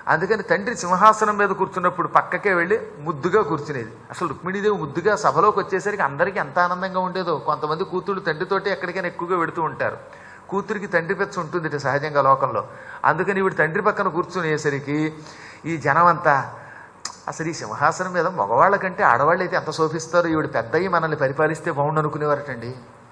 అందుకని తండ్రి సింహాసనం మీద కూర్చున్నప్పుడు పక్కకే వెళ్ళి ముద్దుగా కూర్చునేది అసలు రుక్మిణీదేవి ముద్దుగా సభలోకి వచ్చేసరికి అందరికీ ఎంత ఆనందంగా ఉండేదో కొంతమంది కూతుళ్ళు తండ్రితోటి ఎక్కడికైనా ఎక్కువగా వెడుతూ ఉంటారు కూతురికి తండ్రి పెచ్చ ఉంటుంది ఇటు సహజంగా లోకంలో అందుకని ఈవిడ తండ్రి పక్కన కూర్చునేసరికి ఈ జనం అంతా అసలు ఈ సింహాసనం మీద మగవాళ్ళ కంటే ఆడవాళ్ళు అయితే ఎంత శోభిస్తారో ఈవిడ పెద్దయ్యి మనల్ని పరిపాలిస్తే బాగుండు అనుకునేవారటండి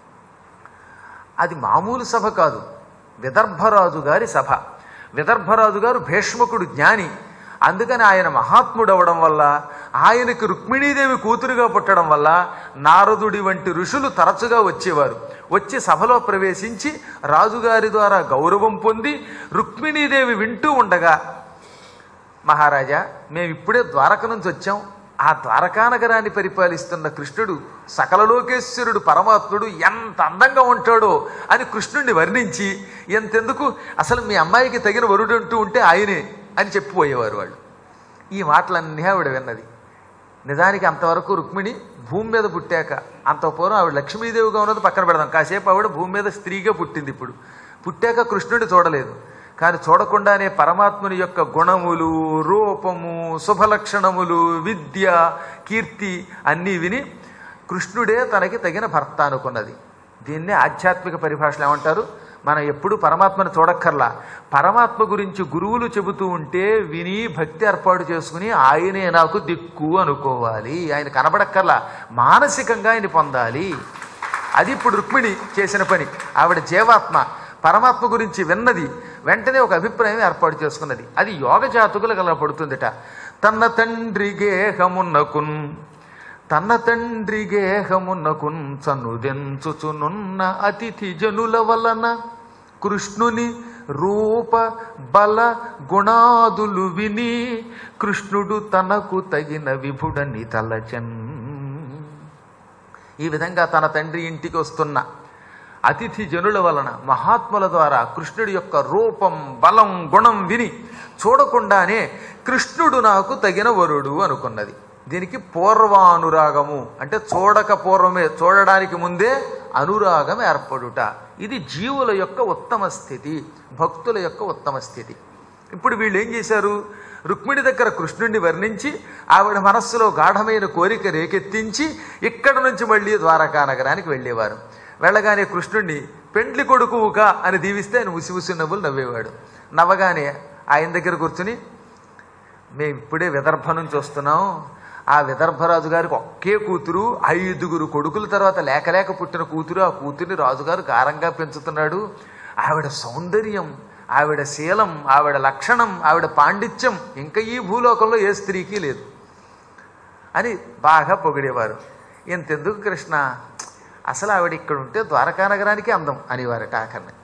అది మామూలు సభ కాదు విదర్భరాజు గారి సభ విదర్భరాజు గారు భీష్మకుడు జ్ఞాని అందుకని ఆయన మహాత్ముడు అవడం వల్ల ఆయనకి రుక్మిణీదేవి కూతురుగా పుట్టడం వల్ల నారదుడి వంటి ఋషులు తరచుగా వచ్చేవారు వచ్చి సభలో ప్రవేశించి రాజుగారి ద్వారా గౌరవం పొంది రుక్మిణీదేవి వింటూ ఉండగా మహారాజా మేము ఇప్పుడే ద్వారక నుంచి వచ్చాం ఆ ద్వారకా నగరాన్ని పరిపాలిస్తున్న కృష్ణుడు సకల లోకేశ్వరుడు పరమాత్ముడు ఎంత అందంగా ఉంటాడో అని కృష్ణుడిని వర్ణించి ఎంతెందుకు అసలు మీ అమ్మాయికి తగిన వరుడు అంటూ ఉంటే ఆయనే అని చెప్పిపోయేవారు వాళ్ళు ఈ మాటలన్నీ ఆవిడ విన్నది నిజానికి అంతవరకు రుక్మిణి భూమి మీద పుట్టాక అంత పూర్వం ఆవిడ లక్ష్మీదేవిగా ఉన్నది పక్కన పెడదాం కాసేపు ఆవిడ భూమి మీద స్త్రీగా పుట్టింది ఇప్పుడు పుట్టాక కృష్ణుడిని చూడలేదు కానీ చూడకుండానే పరమాత్ముని యొక్క గుణములు రూపము శుభలక్షణములు విద్య కీర్తి అన్నీ విని కృష్ణుడే తనకి తగిన భర్త అనుకున్నది దీన్నే ఆధ్యాత్మిక పరిభాషలు ఏమంటారు మనం ఎప్పుడు పరమాత్మను చూడక్కర్లా పరమాత్మ గురించి గురువులు చెబుతూ ఉంటే విని భక్తి ఏర్పాటు చేసుకుని ఆయనే నాకు దిక్కు అనుకోవాలి ఆయన కనబడక్కర్లా మానసికంగా ఆయన పొందాలి అది ఇప్పుడు రుక్మిణి చేసిన పని ఆవిడ జీవాత్మ పరమాత్మ గురించి విన్నది వెంటనే ఒక అభిప్రాయం ఏర్పాటు చేసుకున్నది అది యోగ జాతకులకు అలా పడుతుందిట తన తండ్రి గేహమున్నకున్ తన తండ్రి గేహమున్నకున్ చనుదెంచుచునున్న అతిథి జనుల వలన కృష్ణుని రూప బల గుణాదులు విని కృష్ణుడు తనకు తగిన విభుడని తలచన్ ఈ విధంగా తన తండ్రి ఇంటికి వస్తున్న అతిథి జనుల వలన మహాత్ముల ద్వారా కృష్ణుడి యొక్క రూపం బలం గుణం విని చూడకుండానే కృష్ణుడు నాకు తగిన వరుడు అనుకున్నది దీనికి పూర్వానురాగము అంటే చూడక పూర్వమే చూడడానికి ముందే అనురాగం ఏర్పడుట ఇది జీవుల యొక్క ఉత్తమ స్థితి భక్తుల యొక్క ఉత్తమ స్థితి ఇప్పుడు వీళ్ళు ఏం చేశారు రుక్మిణి దగ్గర కృష్ణుణ్ణి వర్ణించి ఆవిడ మనస్సులో గాఢమైన కోరిక రేకెత్తించి ఇక్కడ నుంచి మళ్ళీ ద్వారకా నగరానికి వెళ్ళేవారు వెళ్ళగానే కృష్ణుణ్ణి పెండ్లి కొడుకువుగా అని దీవిస్తే ఆయన ఉసి నవ్వులు నవ్వేవాడు నవ్వగానే ఆయన దగ్గర కూర్చుని మేము ఇప్పుడే విదర్భ నుంచి వస్తున్నాం ఆ విదర్భరాజు గారికి ఒకే కూతురు ఐదుగురు కొడుకుల తర్వాత లేక లేక పుట్టిన కూతురు ఆ కూతుర్ని రాజుగారు గారంగా పెంచుతున్నాడు ఆవిడ సౌందర్యం ఆవిడ శీలం ఆవిడ లక్షణం ఆవిడ పాండిత్యం ఇంకా ఈ భూలోకంలో ఏ స్త్రీకి లేదు అని బాగా పొగిడేవారు ఇంతెందుకు కృష్ణ అసలు ఆవిడ ఇక్కడ ఉంటే ద్వారకా నగరానికి అందం అనేవారట ఆఖరిని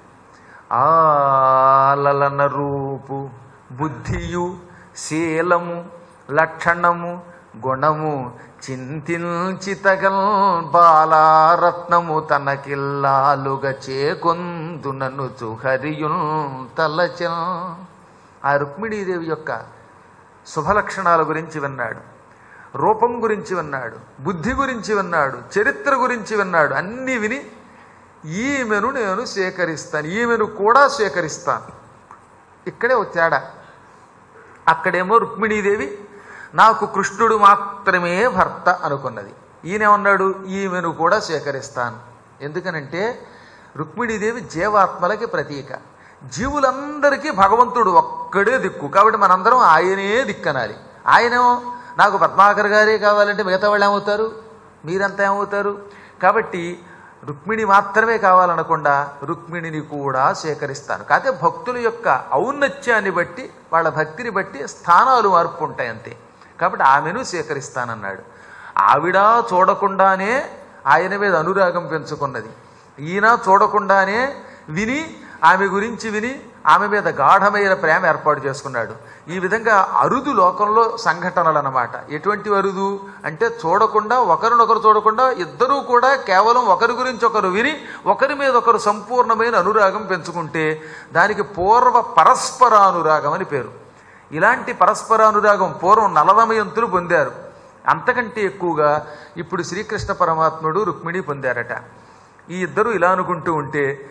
ఆలలన రూపు బుద్ధియు శీలము లక్షణము గుణము చింతించితగల్ బాలారత్నము తనకిల్లాలుగా చేకొందునను చుహరియున్ తలచల్ ఆ రుక్మిణీదేవి యొక్క శుభలక్షణాల గురించి విన్నాడు రూపం గురించి విన్నాడు బుద్ధి గురించి విన్నాడు చరిత్ర గురించి విన్నాడు అన్నీ విని ఈమెను నేను స్వీకరిస్తాను ఈమెను కూడా స్వీకరిస్తాను ఇక్కడే ఒక తేడా అక్కడేమో రుక్మిణీదేవి నాకు కృష్ణుడు మాత్రమే భర్త అనుకున్నది ఈయనేమన్నాడు ఈమెను కూడా స్వీకరిస్తాను ఎందుకనంటే రుక్మిణీదేవి జీవాత్మలకి ప్రతీక జీవులందరికీ భగవంతుడు ఒక్కడే దిక్కు కాబట్టి మనందరం ఆయనే దిక్కనాలి ఆయనేమో నాకు పద్మాకర్ గారే కావాలంటే మిగతా వాళ్ళు ఏమవుతారు మీరంతా ఏమవుతారు కాబట్టి రుక్మిణి మాత్రమే కావాలనకుండా రుక్మిణిని కూడా స్వీకరిస్తాను కాకపోతే భక్తుల యొక్క ఔన్నత్యాన్ని బట్టి వాళ్ళ భక్తిని బట్టి స్థానాలు మార్పు ఉంటాయి అంతే కాబట్టి ఆమెను స్వీకరిస్తానన్నాడు ఆవిడ చూడకుండానే ఆయన మీద అనురాగం పెంచుకున్నది ఈయన చూడకుండానే విని ఆమె గురించి విని ఆమె మీద గాఢమైన ప్రేమ ఏర్పాటు చేసుకున్నాడు ఈ విధంగా అరుదు లోకంలో సంఘటనలు అన్నమాట ఎటువంటి అరుదు అంటే చూడకుండా ఒకరినొకరు చూడకుండా ఇద్దరూ కూడా కేవలం ఒకరి గురించి ఒకరు విని ఒకరి మీద ఒకరు సంపూర్ణమైన అనురాగం పెంచుకుంటే దానికి పూర్వ పరస్పరానురాగం అని పేరు ఇలాంటి పరస్పరానురాగం పూర్వం నలదమయంతులు పొందారు అంతకంటే ఎక్కువగా ఇప్పుడు శ్రీకృష్ణ పరమాత్ముడు రుక్మిణి పొందారట ఈ ఇద్దరు ఇలా అనుకుంటూ ఉంటే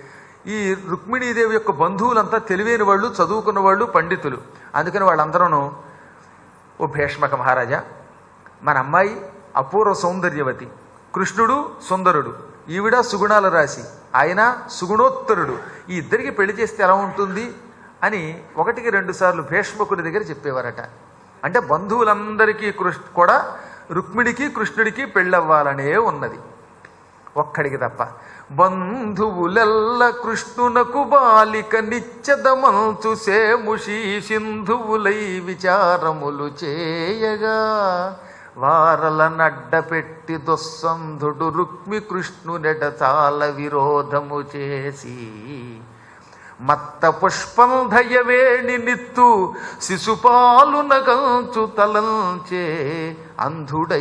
ఈ రుక్మిణీదేవి యొక్క బంధువులంతా తెలివైన వాళ్ళు చదువుకున్న వాళ్ళు పండితులు అందుకని వాళ్ళందరూ ఓ భీష్మక మహారాజా మన అమ్మాయి అపూర్వ సౌందర్యవతి కృష్ణుడు సుందరుడు ఈవిడ సుగుణాల రాశి ఆయన సుగుణోత్తరుడు ఈ ఇద్దరికి పెళ్లి చేస్తే ఎలా ఉంటుంది అని ఒకటికి రెండు సార్లు భీష్మకుడి దగ్గర చెప్పేవారట అంటే బంధువులందరికీ కృష్ణ కూడా రుక్మిణికి కృష్ణుడికి పెళ్ళవ్వాలనే ఉన్నది ఒక్కడికి తప్ప బంధువులెల్ల కృష్ణునకు బాలిక నిత్యదమంచు సేముషి సింధువులై విచారములు చేయగా వారల నడ్డపెట్టి దుస్సంధుడు రుక్మి కృష్ణునెడ చాల విరోధము చేసి మత్త పుష్పంధయవేణి నిత్తు శిశుపాలు నగంచు తలంచే అంధుడై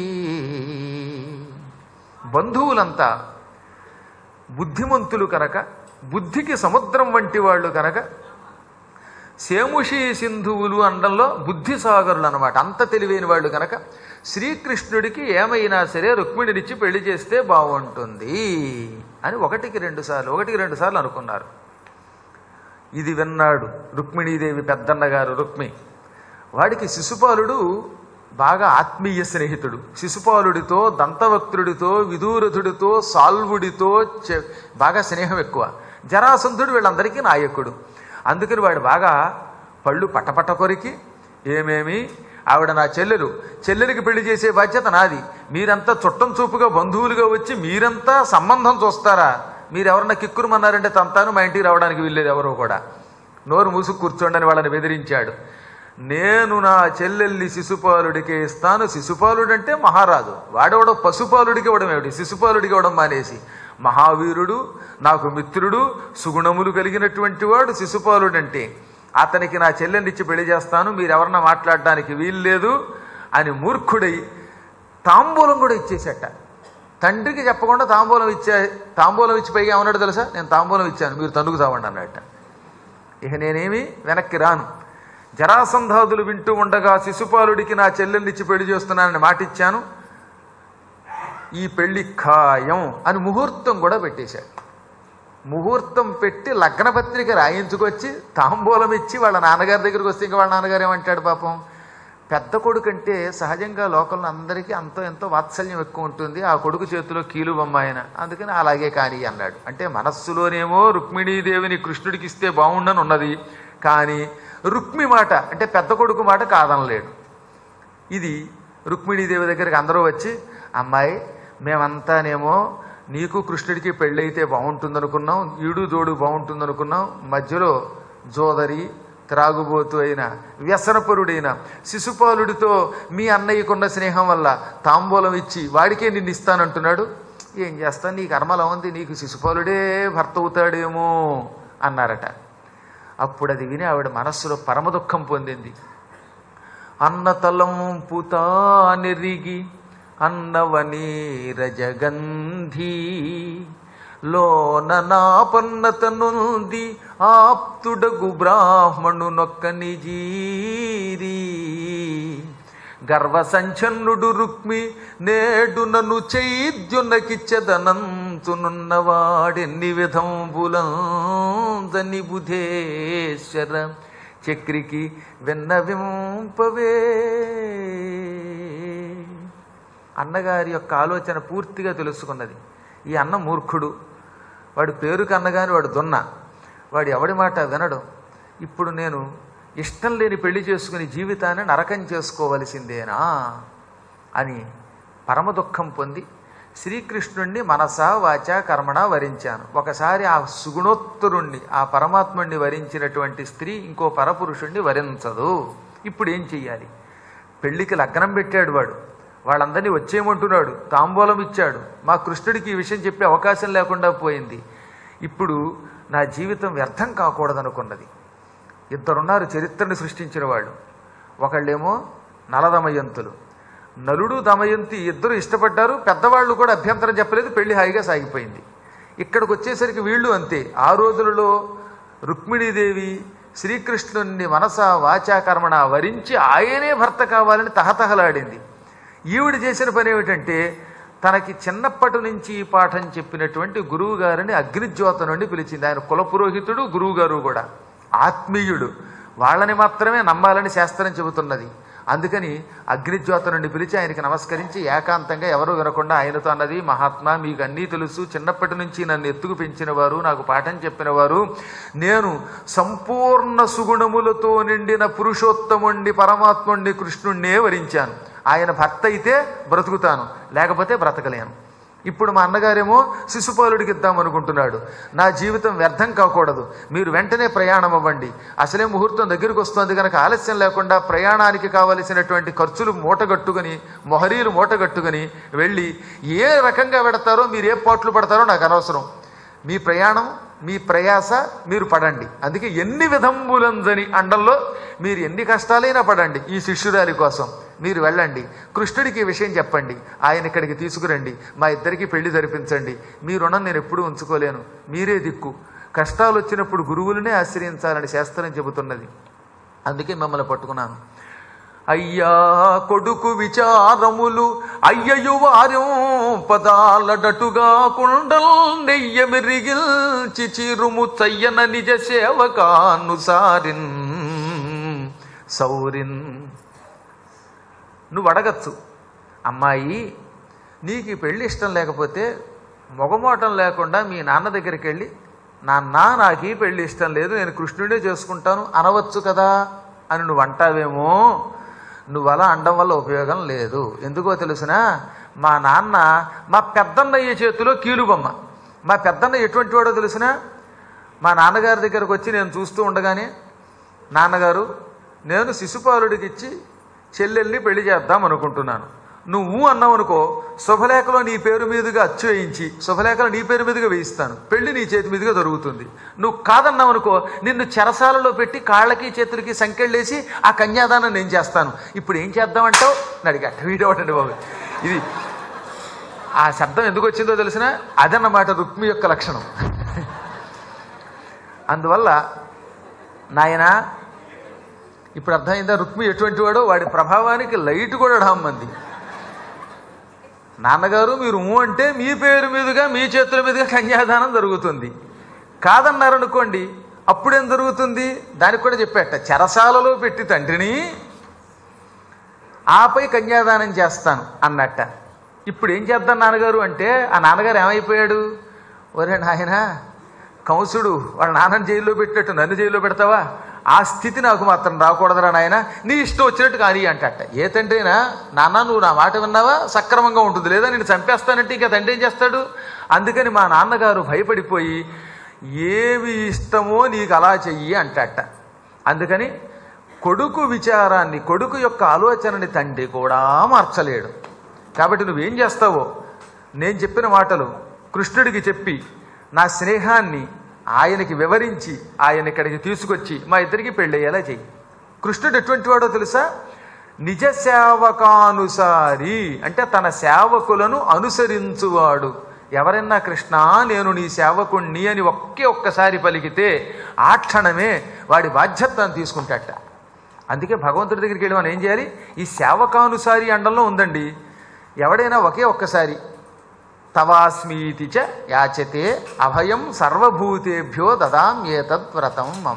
బంధువులంతా బుద్ధిమంతులు కనుక బుద్ధికి సముద్రం వంటి వాళ్ళు కనుక సేముషి సింధువులు అండంలో బుద్ధి సాగరులు అనమాట అంత తెలివైన వాళ్ళు కనుక శ్రీకృష్ణుడికి ఏమైనా సరే రుక్మిణినిచ్చి పెళ్లి చేస్తే బాగుంటుంది అని ఒకటికి రెండు సార్లు ఒకటికి రెండు సార్లు అనుకున్నారు ఇది విన్నాడు రుక్మిణీదేవి పెద్దన్న గారు రుక్మి వాడికి శిశుపాలుడు బాగా ఆత్మీయ స్నేహితుడు శిశుపాలుడితో దంతవక్తుడితో విదూరథుడితో సాల్వుడితో చె- బాగా స్నేహం ఎక్కువ జరాసంధుడు వీళ్ళందరికీ నాయకుడు అందుకని వాడు బాగా పళ్ళు పట్టపట్ట కొరికి ఏమేమి ఆవిడ నా చెల్లెలు చెల్లెలికి పెళ్లి చేసే బాధ్యత నాది మీరంతా చుట్టం చూపుగా బంధువులుగా వచ్చి మీరంతా సంబంధం చూస్తారా మీరెవరన్నా కిక్కురుమన్నారంటే తంతాను మా ఇంటికి రావడానికి వీల్లేదు ఎవరో కూడా నోరు మూసుకు కూర్చోండి అని వాళ్ళని బెదిరించాడు నేను నా చెల్లెల్ని శిశుపాలుడికి ఇస్తాను శిశుపాలుడు అంటే మహారాజు వాడెవడో పశుపాలుడికి ఇవ్వడం ఏమిటి శిశుపాలుడికి ఇవ్వడం మానేసి మహావీరుడు నాకు మిత్రుడు సుగుణములు కలిగినటువంటి వాడు శిశుపాలుడు అంటే అతనికి నా చెల్లెల్నిచ్చి పెళ్లి చేస్తాను మీరెవరన్నా మాట్లాడడానికి వీల్లేదు అని మూర్ఖుడై తాంబూలం కూడా ఇచ్చేసేట తండ్రికి చెప్పకుండా తాంబూలం ఇచ్చే తాంబూలం ఇచ్చి పైగా ఏమన్నాడు తెలుసా నేను తాంబూలం ఇచ్చాను మీరు తండ్రికి తావండి అన్నట్ట ఇక నేనేమి వెనక్కి రాను జరాసంధాదులు వింటూ ఉండగా శిశుపాలుడికి నా చెల్లెల్నిచ్చి పెళ్లి చేస్తున్నానని మాటిచ్చాను ఈ పెళ్లి ఖాయం అని ముహూర్తం కూడా పెట్టేశాడు ముహూర్తం పెట్టి లగ్నపత్రిక రాయించుకొచ్చి తాంబూలం ఇచ్చి వాళ్ళ నాన్నగారి దగ్గరికి వస్తే ఇంకా వాళ్ళ నాన్నగారు ఏమంటాడు పాపం పెద్ద కొడుకు అంటే సహజంగా లోకల్లో అందరికీ అంతో ఎంతో వాత్సల్యం ఎక్కువ ఉంటుంది ఆ కొడుకు చేతిలో కీలు బొమ్మ ఆయన అందుకని అలాగే కానీ అన్నాడు అంటే మనస్సులోనేమో రుక్మిణీదేవిని కృష్ణుడికి ఇస్తే బాగుండని ఉన్నది కానీ రుక్మి మాట అంటే పెద్ద కొడుకు మాట కాదనలేడు ఇది రుక్మిణీదేవి దగ్గరికి అందరూ వచ్చి అమ్మాయి మేమంతానేమో నీకు కృష్ణుడికి పెళ్ళైతే బాగుంటుందనుకున్నాం ఈడు జోడు బాగుంటుందనుకున్నాం మధ్యలో జోదరి త్రాగుబోతు అయిన వ్యసనపరుడైన శిశుపాలుడితో మీ అన్నయ్యకున్న స్నేహం వల్ల తాంబూలం ఇచ్చి వాడికే నిన్ను ఇస్తానంటున్నాడు ఏం చేస్తాను నీ కర్మలో ఉంది నీకు శిశుపాలుడే భర్త అవుతాడేమో అన్నారట అప్పుడు అది విని ఆవిడ మనస్సులో పరమ దుఃఖం పొందింది అన్న తలంపు తానెరిగి అన్నవనీర జగంధీ లోన నాపన్నతనుంది ఆప్తుడగు బ్రాహ్మణు నొక్క నిజీరి గర్వసంచన్నుడు రుక్మి నేడు నన్ను చైద్యునకిచ్చదనంతునున్నవాడెన్ని విధంబులందని బుధేశ్వర చక్రికి విన్నవింపవే అన్నగారి యొక్క ఆలోచన పూర్తిగా తెలుసుకున్నది ఈ అన్న మూర్ఖుడు వాడి పేరుకి అన్నగాని వాడు దున్న వాడు ఎవడి మాట వినడు ఇప్పుడు నేను ఇష్టం లేని పెళ్లి చేసుకుని జీవితాన్ని నరకం చేసుకోవలసిందేనా అని పరమ దుఃఖం పొంది శ్రీకృష్ణుణ్ణి మనసా వాచ కర్మణ వరించాను ఒకసారి ఆ సుగుణోత్తరుణ్ణి ఆ పరమాత్ముణ్ణి వరించినటువంటి స్త్రీ ఇంకో పరపురుషుణ్ణి వరించదు ఇప్పుడు ఏం చెయ్యాలి పెళ్లికి లగ్నం పెట్టాడు వాడు వాళ్ళందరినీ వచ్చేయమంటున్నాడు తాంబూలం ఇచ్చాడు మా కృష్ణుడికి ఈ విషయం చెప్పే అవకాశం లేకుండా పోయింది ఇప్పుడు నా జీవితం వ్యర్థం కాకూడదనుకున్నది ఇద్దరున్నారు చరిత్రను సృష్టించిన వాళ్ళు ఒకళ్ళేమో నలదమయంతులు నలుడు దమయంతి ఇద్దరు ఇష్టపడ్డారు పెద్దవాళ్ళు కూడా అభ్యంతరం చెప్పలేదు పెళ్లి హాయిగా సాగిపోయింది ఇక్కడికి వచ్చేసరికి వీళ్ళు అంతే ఆ రోజులలో రుక్మిణీదేవి శ్రీకృష్ణుని మనస వాచాకర్మణ వరించి ఆయనే భర్త కావాలని తహతహలాడింది ఈవిడ చేసిన పని ఏమిటంటే తనకి చిన్నప్పటి నుంచి ఈ పాఠం చెప్పినటువంటి గురువు గారిని అగ్నిజ్యోత నుండి పిలిచింది ఆయన కుల పురోహితుడు గురువు గారు కూడా ఆత్మీయుడు వాళ్ళని మాత్రమే నమ్మాలని శాస్త్రం చెబుతున్నది అందుకని అగ్నిజ్యోత నుండి పిలిచి ఆయనకి నమస్కరించి ఏకాంతంగా ఎవరు వినకుండా ఆయనతో అన్నది మహాత్మా మీకు అన్నీ తెలుసు చిన్నప్పటి నుంచి నన్ను ఎత్తుకు పెంచిన వారు నాకు పాఠం చెప్పిన వారు నేను సంపూర్ణ సుగుణములతో నిండిన పురుషోత్తముండి పరమాత్ముండి కృష్ణుణ్ణే వరించాను ఆయన భర్త అయితే బ్రతుకుతాను లేకపోతే బ్రతకలేను ఇప్పుడు మా అన్నగారేమో శిశుపాలుడికి ఇద్దాం అనుకుంటున్నాడు నా జీవితం వ్యర్థం కాకూడదు మీరు వెంటనే ప్రయాణం అవ్వండి అసలే ముహూర్తం దగ్గరికి వస్తుంది కనుక ఆలస్యం లేకుండా ప్రయాణానికి కావలసినటువంటి ఖర్చులు మూటగట్టుకుని మొహరీలు మూటగట్టుకుని వెళ్ళి ఏ రకంగా పెడతారో మీరు ఏ పాట్లు పడతారో నాకు అనవసరం మీ ప్రయాణం మీ ప్రయాస మీరు పడండి అందుకే ఎన్ని విధంబులంజని అండంలో మీరు ఎన్ని కష్టాలైనా పడండి ఈ శిష్యురాలి కోసం మీరు వెళ్ళండి కృష్ణుడికి ఈ విషయం చెప్పండి ఆయన ఇక్కడికి తీసుకురండి మా ఇద్దరికి పెళ్లి జరిపించండి మీ రుణం నేను ఎప్పుడూ ఉంచుకోలేను మీరే దిక్కు కష్టాలు వచ్చినప్పుడు గురువులనే ఆశ్రయించాలని శాస్త్రం చెబుతున్నది అందుకే మిమ్మల్ని పట్టుకున్నాను అయ్యా కొడుకు విచారములు అయ్యయు వార్యం పదాలడటుగా కుండల్ నెయ్య మెరిగిల్చి చిరుము చయ్యన నిజ సేవకానుసారిన్ సౌరిన్ నువ్వు అడగచ్చు అమ్మాయి నీకు ఈ పెళ్ళి ఇష్టం లేకపోతే మొగమోటం లేకుండా మీ నాన్న దగ్గరికి వెళ్ళి నాన్న నాకు ఈ పెళ్ళి ఇష్టం లేదు నేను కృష్ణుడే చేసుకుంటాను అనవచ్చు కదా అని నువ్వు అంటావేమో నువ్వు అలా అనడం వల్ల ఉపయోగం లేదు ఎందుకో తెలుసునా మా నాన్న మా పెద్దన్నయ్య చేతిలో కీలుబొమ్మ మా పెద్దన్న ఎటువంటి వాడో తెలుసునా మా నాన్నగారి దగ్గరకు వచ్చి నేను చూస్తూ ఉండగానే నాన్నగారు నేను శిశుపాలుడికి ఇచ్చి చెల్లెల్ని పెళ్లి చేద్దాం అనుకుంటున్నాను నువ్వు అన్నావు అనుకో శుభలేఖలో నీ పేరు మీదుగా అచ్చు వేయించి శుభలేఖలో నీ పేరు మీదుగా వేయిస్తాను పెళ్లి నీ చేతి మీదుగా జరుగుతుంది నువ్వు కాదన్నావు అనుకో నిన్ను చెరసాలలో పెట్టి కాళ్ళకి చేతులకి సంకెళ్ళేసి ఆ కన్యాదానం నేను చేస్తాను ఇప్పుడు ఏం చేద్దామంటావు అని అడిగట వీడవటండి బాబు ఇది ఆ శబ్దం ఎందుకు వచ్చిందో తెలిసిన అదన్నమాట రుక్మి యొక్క లక్షణం అందువల్ల నాయనా ఇప్పుడు అర్థమైందా రుక్మి ఎటువంటి వాడో వాడి ప్రభావానికి లైట్ కూడా ఢమ్మంది నాన్నగారు మీరు ఊ అంటే మీ పేరు మీదుగా మీ చేతుల మీదుగా కన్యాదానం జరుగుతుంది కాదన్నారనుకోండి అప్పుడేం జరుగుతుంది దానికి కూడా చెప్పేట చెరసాలలో పెట్టి తండ్రిని ఆపై కన్యాదానం చేస్తాను అన్నట్ట ఇప్పుడు ఏం చేద్దాం నాన్నగారు అంటే ఆ నాన్నగారు ఏమైపోయాడు ఒరే నాయన కంసుడు వాళ్ళ నాన్నని జైల్లో పెట్టినట్టు నన్ను జైల్లో పెడతావా ఆ స్థితి నాకు మాత్రం రాకూడదురా నాయన నీ ఇష్టం వచ్చినట్టు కానీ అంటట ఏ తండ్రినా నాన్న నువ్వు నా మాట విన్నావా సక్రమంగా ఉంటుంది లేదా నేను చంపేస్తానంటే ఇంకా తండ్రి ఏం చేస్తాడు అందుకని మా నాన్నగారు భయపడిపోయి ఏమి ఇష్టమో నీకు అలా చెయ్యి అంటట అందుకని కొడుకు విచారాన్ని కొడుకు యొక్క ఆలోచనని తండ్రి కూడా మార్చలేడు కాబట్టి నువ్వేం చేస్తావో నేను చెప్పిన మాటలు కృష్ణుడికి చెప్పి నా స్నేహాన్ని ఆయనకి వివరించి ఆయన ఇక్కడికి తీసుకొచ్చి మా ఇద్దరికి పెళ్ళయ్యేలా చెయ్యి కృష్ణుడు ఎటువంటి వాడో తెలుసా నిజ సేవకానుసారి అంటే తన సేవకులను అనుసరించువాడు ఎవరైనా కృష్ణ నేను నీ సేవకుణ్ణి అని ఒకే ఒక్కసారి పలికితే ఆ క్షణమే వాడి బాధ్యతను తీసుకుంటాట అందుకే భగవంతుడి దగ్గరికి వెళ్ళి మనం ఏం చేయాలి ఈ సేవకానుసారి అండంలో ఉందండి ఎవడైనా ఒకే ఒక్కసారి తవాస్మీతి చ యాచతే అభయం సర్వభూతేభ్యో దదాం ఏతద్వ్రతం మమ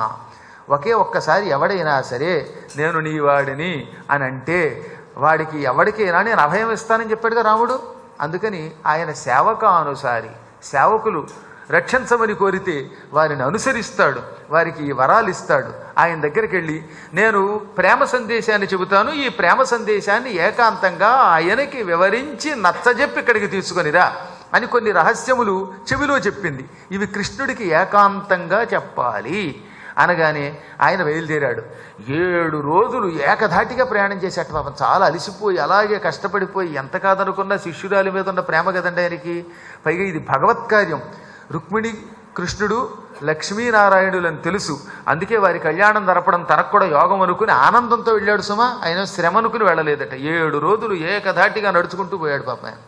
ఒకే ఒక్కసారి ఎవడైనా సరే నేను నీ వాడిని అని అంటే వాడికి ఎవడికైనా నేను అభయం ఇస్తానని చెప్పాడుగా రాముడు అందుకని ఆయన సేవకానుసారి సేవకులు రక్షించమని కోరితే వారిని అనుసరిస్తాడు వారికి ఈ వరాలు ఇస్తాడు ఆయన దగ్గరికి వెళ్ళి నేను ప్రేమ సందేశాన్ని చెబుతాను ఈ ప్రేమ సందేశాన్ని ఏకాంతంగా ఆయనకి వివరించి నచ్చజెప్పి ఇక్కడికి తీసుకొనిరా అని కొన్ని రహస్యములు చెవిలో చెప్పింది ఇవి కృష్ణుడికి ఏకాంతంగా చెప్పాలి అనగానే ఆయన బయలుదేరాడు ఏడు రోజులు ఏకధాటిగా ప్రయాణం చేసేట పాపం చాలా అలిసిపోయి అలాగే కష్టపడిపోయి ఎంత కాదనుకున్నా శిష్యురాలి మీద ఉన్న ప్రేమ కదండి ఆయనకి పైగా ఇది భగవత్ కార్యం రుక్మిణి కృష్ణుడు లక్ష్మీనారాయణులని తెలుసు అందుకే వారి కళ్యాణం జరపడం తనకు కూడా యోగం అనుకుని ఆనందంతో వెళ్ళాడు సుమా ఆయన శ్రమ అనుకుని వెళ్ళలేదట ఏడు రోజులు ఏకధాటిగా నడుచుకుంటూ పోయాడు పాప ఆయన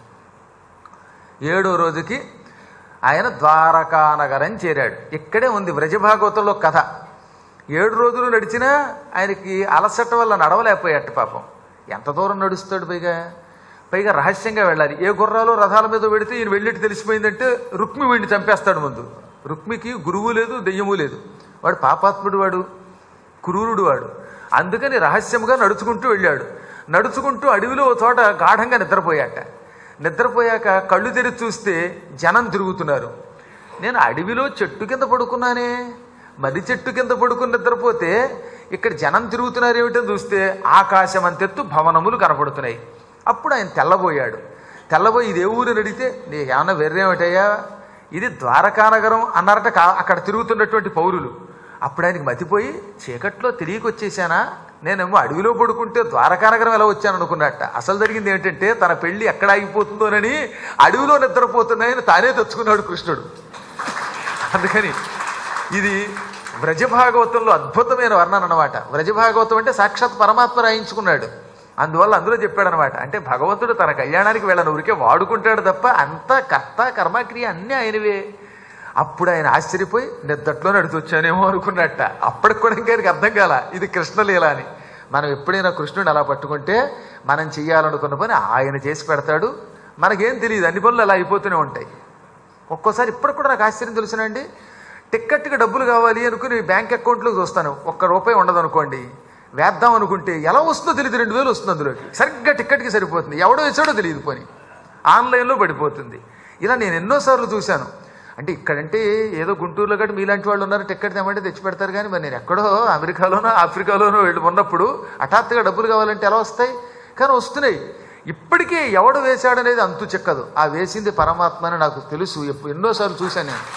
ఏడో రోజుకి ఆయన ద్వారకా నగరం చేరాడు ఇక్కడే ఉంది వ్రజభాగవతంలో కథ ఏడు రోజులు నడిచినా ఆయనకి అలసట వల్ల నడవలేకపోయాట పాపం ఎంత దూరం నడుస్తాడు పైగా పైగా రహస్యంగా వెళ్ళాలి ఏ గుర్రాలు రథాల మీద పెడితే ఈయన వెళ్ళిట్టు తెలిసిపోయిందంటే రుక్మి వీడిని చంపేస్తాడు ముందు రుక్మికి గురువు లేదు దెయ్యము లేదు వాడు పాపాత్ముడు వాడు క్రూరుడు వాడు అందుకని రహస్యంగా నడుచుకుంటూ వెళ్ళాడు నడుచుకుంటూ అడవిలో ఓ చోట గాఢంగా నిద్రపోయాట నిద్రపోయాక కళ్ళు తెరిచి చూస్తే జనం తిరుగుతున్నారు నేను అడవిలో చెట్టు కింద పడుకున్నానే మర్రి చెట్టు కింద పడుకుని నిద్రపోతే ఇక్కడ జనం తిరుగుతున్నారు ఏమిటని చూస్తే ఆకాశం అంతెత్తు భవనములు కనపడుతున్నాయి అప్పుడు ఆయన తెల్లబోయాడు తెల్లబోయి ఇది ఏ ఊరిని అడిగితే నీకు ఏమన్నా వెర్రేమిటయ్యా ఇది ద్వారకానగరం అన్నారట కా- అక్కడ తిరుగుతున్నటువంటి పౌరులు అప్పుడు ఆయనకి మతిపోయి చీకట్లో తిరిగికొచ్చేసానా నేనేమో అడవిలో పడుకుంటే ద్వారకానగరం ఎలా వచ్చాను అనుకున్నట్ట అసలు జరిగింది ఏంటంటే తన పెళ్లి ఎక్కడ ఆగిపోతుందోనని అడవిలో నిద్రపోతున్నాయని తానే తెచ్చుకున్నాడు కృష్ణుడు అందుకని ఇది వ్రజభాగవతంలో అద్భుతమైన వర్ణన అనమాట వ్రజభాగవతం అంటే సాక్షాత్ పరమాత్మ రాయించుకున్నాడు అందువల్ల అందులో చెప్పాడనమాట అంటే భగవంతుడు తన కళ్యాణానికి వెళ్ళను ఊరికే వాడుకుంటాడు తప్ప అంత కర్త కర్మక్రియ అన్నీ ఆయనవే అప్పుడు ఆయన ఆశ్చర్యపోయి నిద్దట్లో నడిచి వచ్చానేమో అనుకున్నట్ట అప్పటికి కూడా ఇంకా ఆయనకి అర్థం కాల ఇది కృష్ణలీల అని మనం ఎప్పుడైనా కృష్ణుని అలా పట్టుకుంటే మనం చెయ్యాలనుకున్న పని ఆయన చేసి పెడతాడు మనకేం తెలియదు అన్ని పనులు అలా అయిపోతూనే ఉంటాయి ఒక్కోసారి ఇప్పటికి కూడా నాకు ఆశ్చర్యం తెలుసునండి టిక్కెట్కి డబ్బులు కావాలి అనుకుని బ్యాంక్ అకౌంట్లో చూస్తాను ఒక్క రూపాయి ఉండదు అనుకోండి వేద్దాం అనుకుంటే ఎలా వస్తుందో తెలియదు రెండు వేలు వస్తుంది అందులోకి సరిగ్గా టిక్కెట్కి సరిపోతుంది ఎవడో వేసాడో తెలియదు పోని ఆన్లైన్లో పడిపోతుంది ఇలా నేను ఎన్నోసార్లు చూశాను అంటే ఇక్కడంటే ఏదో గుంటూరులో గట్టి మీలాంటి వాళ్ళు ఉన్నారు టిక్కెట్ తెమ్మంటే తెచ్చి పెడతారు కానీ మరి నేను ఎక్కడో అమెరికాలోనో ఆఫ్రికాలోనో వెళ్ళి ఉన్నప్పుడు హఠాత్తుగా డబ్బులు కావాలంటే ఎలా వస్తాయి కానీ వస్తున్నాయి ఇప్పటికీ ఎవడు వేశాడనేది అంతు చెక్కదు ఆ వేసింది పరమాత్మ అని నాకు తెలుసు ఎప్పు- ఎన్నోసార్లు చూశాను నేను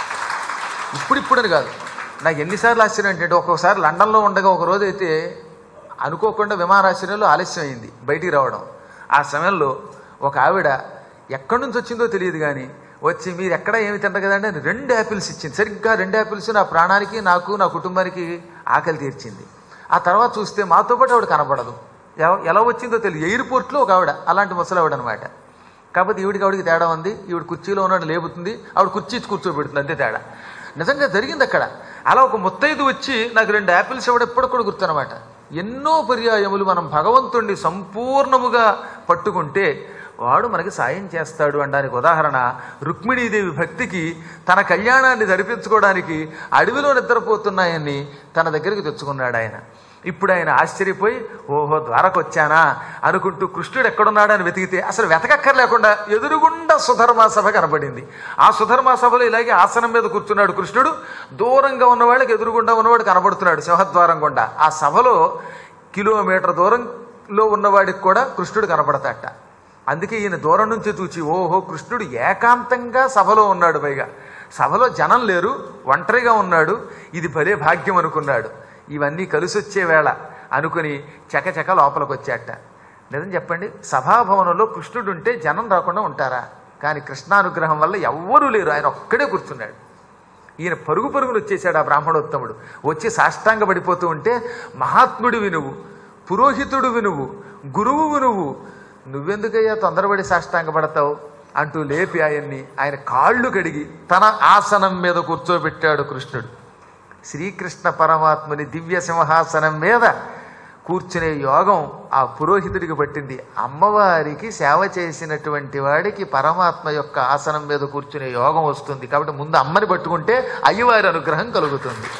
ఇప్పుడిప్పుడని కాదు నాకు ఎన్నిసార్లు ఆశ్చర్యం ఏంటంటే ఒక్కొక్కసారి లండన్లో ఉండగా ఒక రోజు అయితే అనుకోకుండా విమానాశ్రయంలో ఆలస్యం అయింది బయటికి రావడం ఆ సమయంలో ఒక ఆవిడ ఎక్కడి నుంచి వచ్చిందో తెలియదు కానీ వచ్చి మీరు ఎక్కడ ఏమి తింటారు కదండి అని రెండు యాపిల్స్ ఇచ్చింది సరిగ్గా రెండు యాపిల్స్ నా ప్రాణానికి నాకు నా కుటుంబానికి ఆకలి తీర్చింది ఆ తర్వాత చూస్తే మాతో పాటు ఆవిడ కనపడదు ఎవ- ఎలా వచ్చిందో తెలియదు ఎయిర్పోర్ట్లో ఒక ఆవిడ అలాంటి ముసలావిడ అనమాట కాకపోతే ఈవిడికి ఆవిడికి తేడా ఉంది ఈవిడ కుర్చీలో ఉన్నాడు లేపుతుంది ఆవిడ కుర్చీ ఇచ్చి కూర్చోబెడుతుంది అంతే తేడా నిజంగా జరిగింది అక్కడ అలా ఒక ముత్తైదు వచ్చి నాకు రెండు యాపిల్స్ ఇవ్వడం ఎప్పుడు కూడా గుర్తనమాట ఎన్నో పర్యాయములు మనం భగవంతుణ్ణి సంపూర్ణముగా పట్టుకుంటే వాడు మనకి సాయం చేస్తాడు అనడానికి ఉదాహరణ రుక్మిణీదేవి భక్తికి తన కళ్యాణాన్ని జరిపించుకోవడానికి అడవిలో నిద్రపోతున్నాయని తన దగ్గరికి తెచ్చుకున్నాడు ఆయన ఇప్పుడు ఆయన ఆశ్చర్యపోయి ఓహో ద్వారకొచ్చానా అనుకుంటూ కృష్ణుడు ఎక్కడున్నాడని వెతికితే అసలు వెతకక్కర్లేకుండా ఎదురుగుండా సుధర్మా సభ కనపడింది ఆ సుధర్మా సభలో ఇలాగే ఆసనం మీద కూర్చున్నాడు కృష్ణుడు దూరంగా ఉన్న వాళ్ళకి ఎదురుగుండా ఉన్నవాడు కనబడుతున్నాడు సింహద్వారం గుండా ఆ సభలో కిలోమీటర్ దూరంలో ఉన్నవాడికి కూడా కృష్ణుడు కనపడతాట అందుకే ఈయన దూరం నుంచి చూచి ఓహో కృష్ణుడు ఏకాంతంగా సభలో ఉన్నాడు పైగా సభలో జనం లేరు ఒంటరిగా ఉన్నాడు ఇది భలే భాగ్యం అనుకున్నాడు ఇవన్నీ కలిసొచ్చే వేళ అనుకుని చకచక లోపలికి వచ్చాట నిజం చెప్పండి సభాభవనంలో కృష్ణుడు ఉంటే జనం రాకుండా ఉంటారా కానీ కృష్ణానుగ్రహం వల్ల ఎవ్వరూ లేరు ఆయన ఒక్కడే కూర్చున్నాడు ఈయన పరుగు పరుగును వచ్చేసాడు ఆ బ్రాహ్మణోత్తముడు వచ్చి సాష్టాంగ పడిపోతూ ఉంటే మహాత్ముడివి నువ్వు పురోహితుడివి నువ్వు గురువువి నువ్వు నువ్వెందుకయ్యా తొందరపడి సాష్టాంగ పడతావు అంటూ లేపి ఆయన్ని ఆయన కాళ్ళు కడిగి తన ఆసనం మీద కూర్చోబెట్టాడు కృష్ణుడు శ్రీకృష్ణ పరమాత్ముని దివ్య సింహాసనం మీద కూర్చునే యోగం ఆ పురోహితుడికి పట్టింది అమ్మవారికి సేవ చేసినటువంటి వాడికి పరమాత్మ యొక్క ఆసనం మీద కూర్చునే యోగం వస్తుంది కాబట్టి ముందు అమ్మని పట్టుకుంటే అయ్యవారి అనుగ్రహం కలుగుతుంది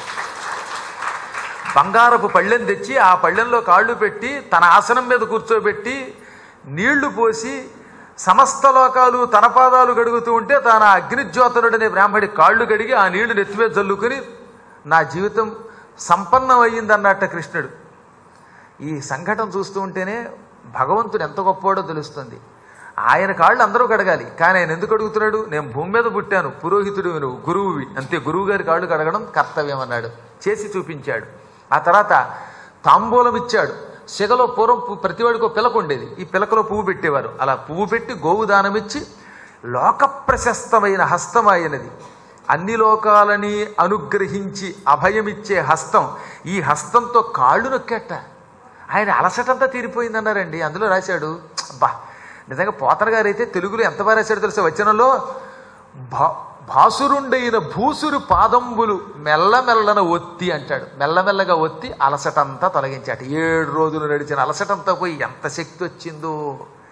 బంగారపు పళ్ళెం తెచ్చి ఆ పళ్ళెంలో కాళ్ళు పెట్టి తన ఆసనం మీద కూర్చోబెట్టి నీళ్లు పోసి సమస్త లోకాలు తన పాదాలు గడుగుతూ ఉంటే తన అగ్నిజ్యోతనుడనే బ్రాహ్మడి కాళ్ళు కడిగి ఆ నీళ్లు నెత్తిమీద చల్లుకుని నా జీవితం సంపన్నమయ్యిందన్నట్ట కృష్ణుడు ఈ సంఘటన చూస్తూ ఉంటేనే భగవంతుడు ఎంత గొప్పవాడో తెలుస్తుంది ఆయన కాళ్ళు అందరూ కడగాలి కానీ ఆయన ఎందుకు అడుగుతున్నాడు నేను భూమి మీద పుట్టాను పురోహితుడు నువ్వు గురువువి అంతే గురువు గారి కాళ్ళు కడగడం కర్తవ్యం అన్నాడు చేసి చూపించాడు ఆ తర్వాత తాంబూలం ఇచ్చాడు సెగలో పూర్వం పు- ప్రతివాడికి ఒక పిలక ఉండేది ఈ పిలకలో పువ్వు పెట్టేవారు అలా పువ్వు పెట్టి గోవు దానం ఇచ్చి లోక ప్రశస్తమైన హస్తం ఆయనది అన్ని లోకాలని అనుగ్రహించి అభయమిచ్చే హస్తం ఈ హస్తంతో కాళ్ళు నొక్కేట ఆయన అలసటంతా తీరిపోయిందన్నారండి అందులో రాశాడు బా నిజంగా పోతన గారు అయితే తెలుగులో ఎంత బాగా రాశాడో తెలుసా వచనంలో భా భాసురుండైన భూసురు పాదంబులు మెల్లమెల్లన ఒత్తి అంటాడు మెల్లమెల్లగా ఒత్తి అలసటంతా తొలగించాట ఏడు రోజులు నడిచిన అలసటంతా పోయి ఎంత శక్తి వచ్చిందో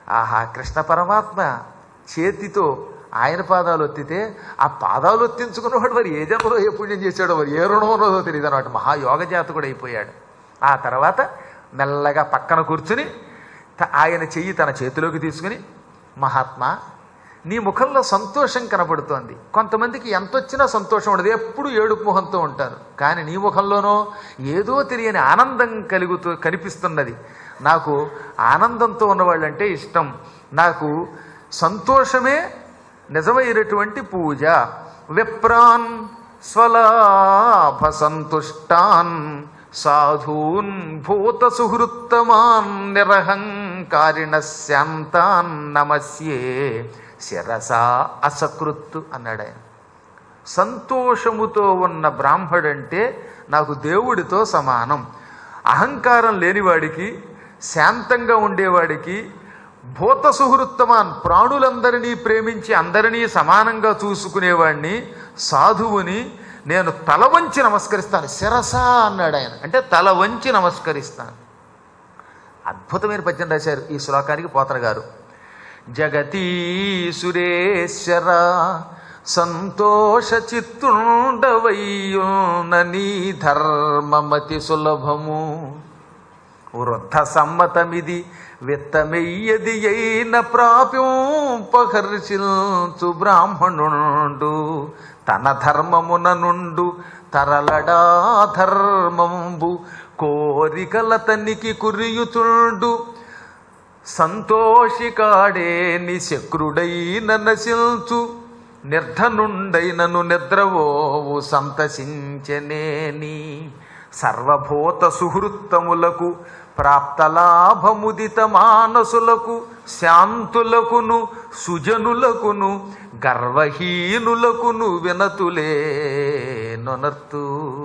ఆహా కృష్ణ పరమాత్మ చేతితో ఆయన పాదాలు ఒత్తితే ఆ పాదాలు ఒత్తించుకున్నవాడు మరి ఏ జన్మలో ఏ పుణ్యం చేశాడో మరి ఏ రుణమో తెలియదు అనమాట మహాయోగ జాతకుడు అయిపోయాడు ఆ తర్వాత మెల్లగా పక్కన కూర్చుని త- ఆయన చెయ్యి తన చేతిలోకి తీసుకుని మహాత్మా నీ ముఖంలో సంతోషం కనబడుతోంది కొంతమందికి ఎంత వచ్చినా సంతోషం ఉండదు ఎప్పుడు ఏడుపు ముఖంతో ఉంటారు కానీ నీ ముఖంలోనో ఏదో తెలియని ఆనందం కలుగుతూ కనిపిస్తున్నది నాకు ఆనందంతో ఉన్నవాళ్ళంటే ఇష్టం నాకు సంతోషమే నిజమైనటువంటి పూజ విప్రాన్ స్వలాభ సంతుష్టాన్ సాధూన్ భూత సుహృత్తమాన్ నిరహంకారిణ శాంతాన్ నమస్యే శిరసా అసకృత్తు అన్నాడు ఆయన సంతోషముతో ఉన్న బ్రాహ్మడంటే నాకు దేవుడితో సమానం అహంకారం లేనివాడికి శాంతంగా ఉండేవాడికి భూత సుహృత్తమాన్ ప్రాణులందరినీ ప్రేమించి అందరినీ సమానంగా చూసుకునేవాడిని సాధువుని నేను తల వంచి నమస్కరిస్తాను శిరస అన్నాడు ఆయన అంటే తల వంచి నమస్కరిస్తాను అద్భుతమైన పద్యం రాశారు ఈ శ్లోకానికి పోతన గారు జగతీ సురేశ్వర సంతోష చిత్తుండవయ్యున్న నీ ధర్మమతి సులభము వృద్ధ సమ్మతమిది విత్తమెయ్యది అయిన ప్రాప్యోపహర్షించు బ్రాహ్మణుండు తన ధర్మమున నుండు తరలడా ధర్మంబు కోరికల తనికి కురియుతుండు సంతోషికాడే నిశక్రుడైన నశిల్చు నిర్ధనుండైనను నిద్రవోవు సంతసించనేని సర్వభూత సుహృత్తములకు ప్రాప్తలాభముదిత మానసులకు శాంతులకును సుజనులకును గర్వహీనులకును వినతులే నొనర్తు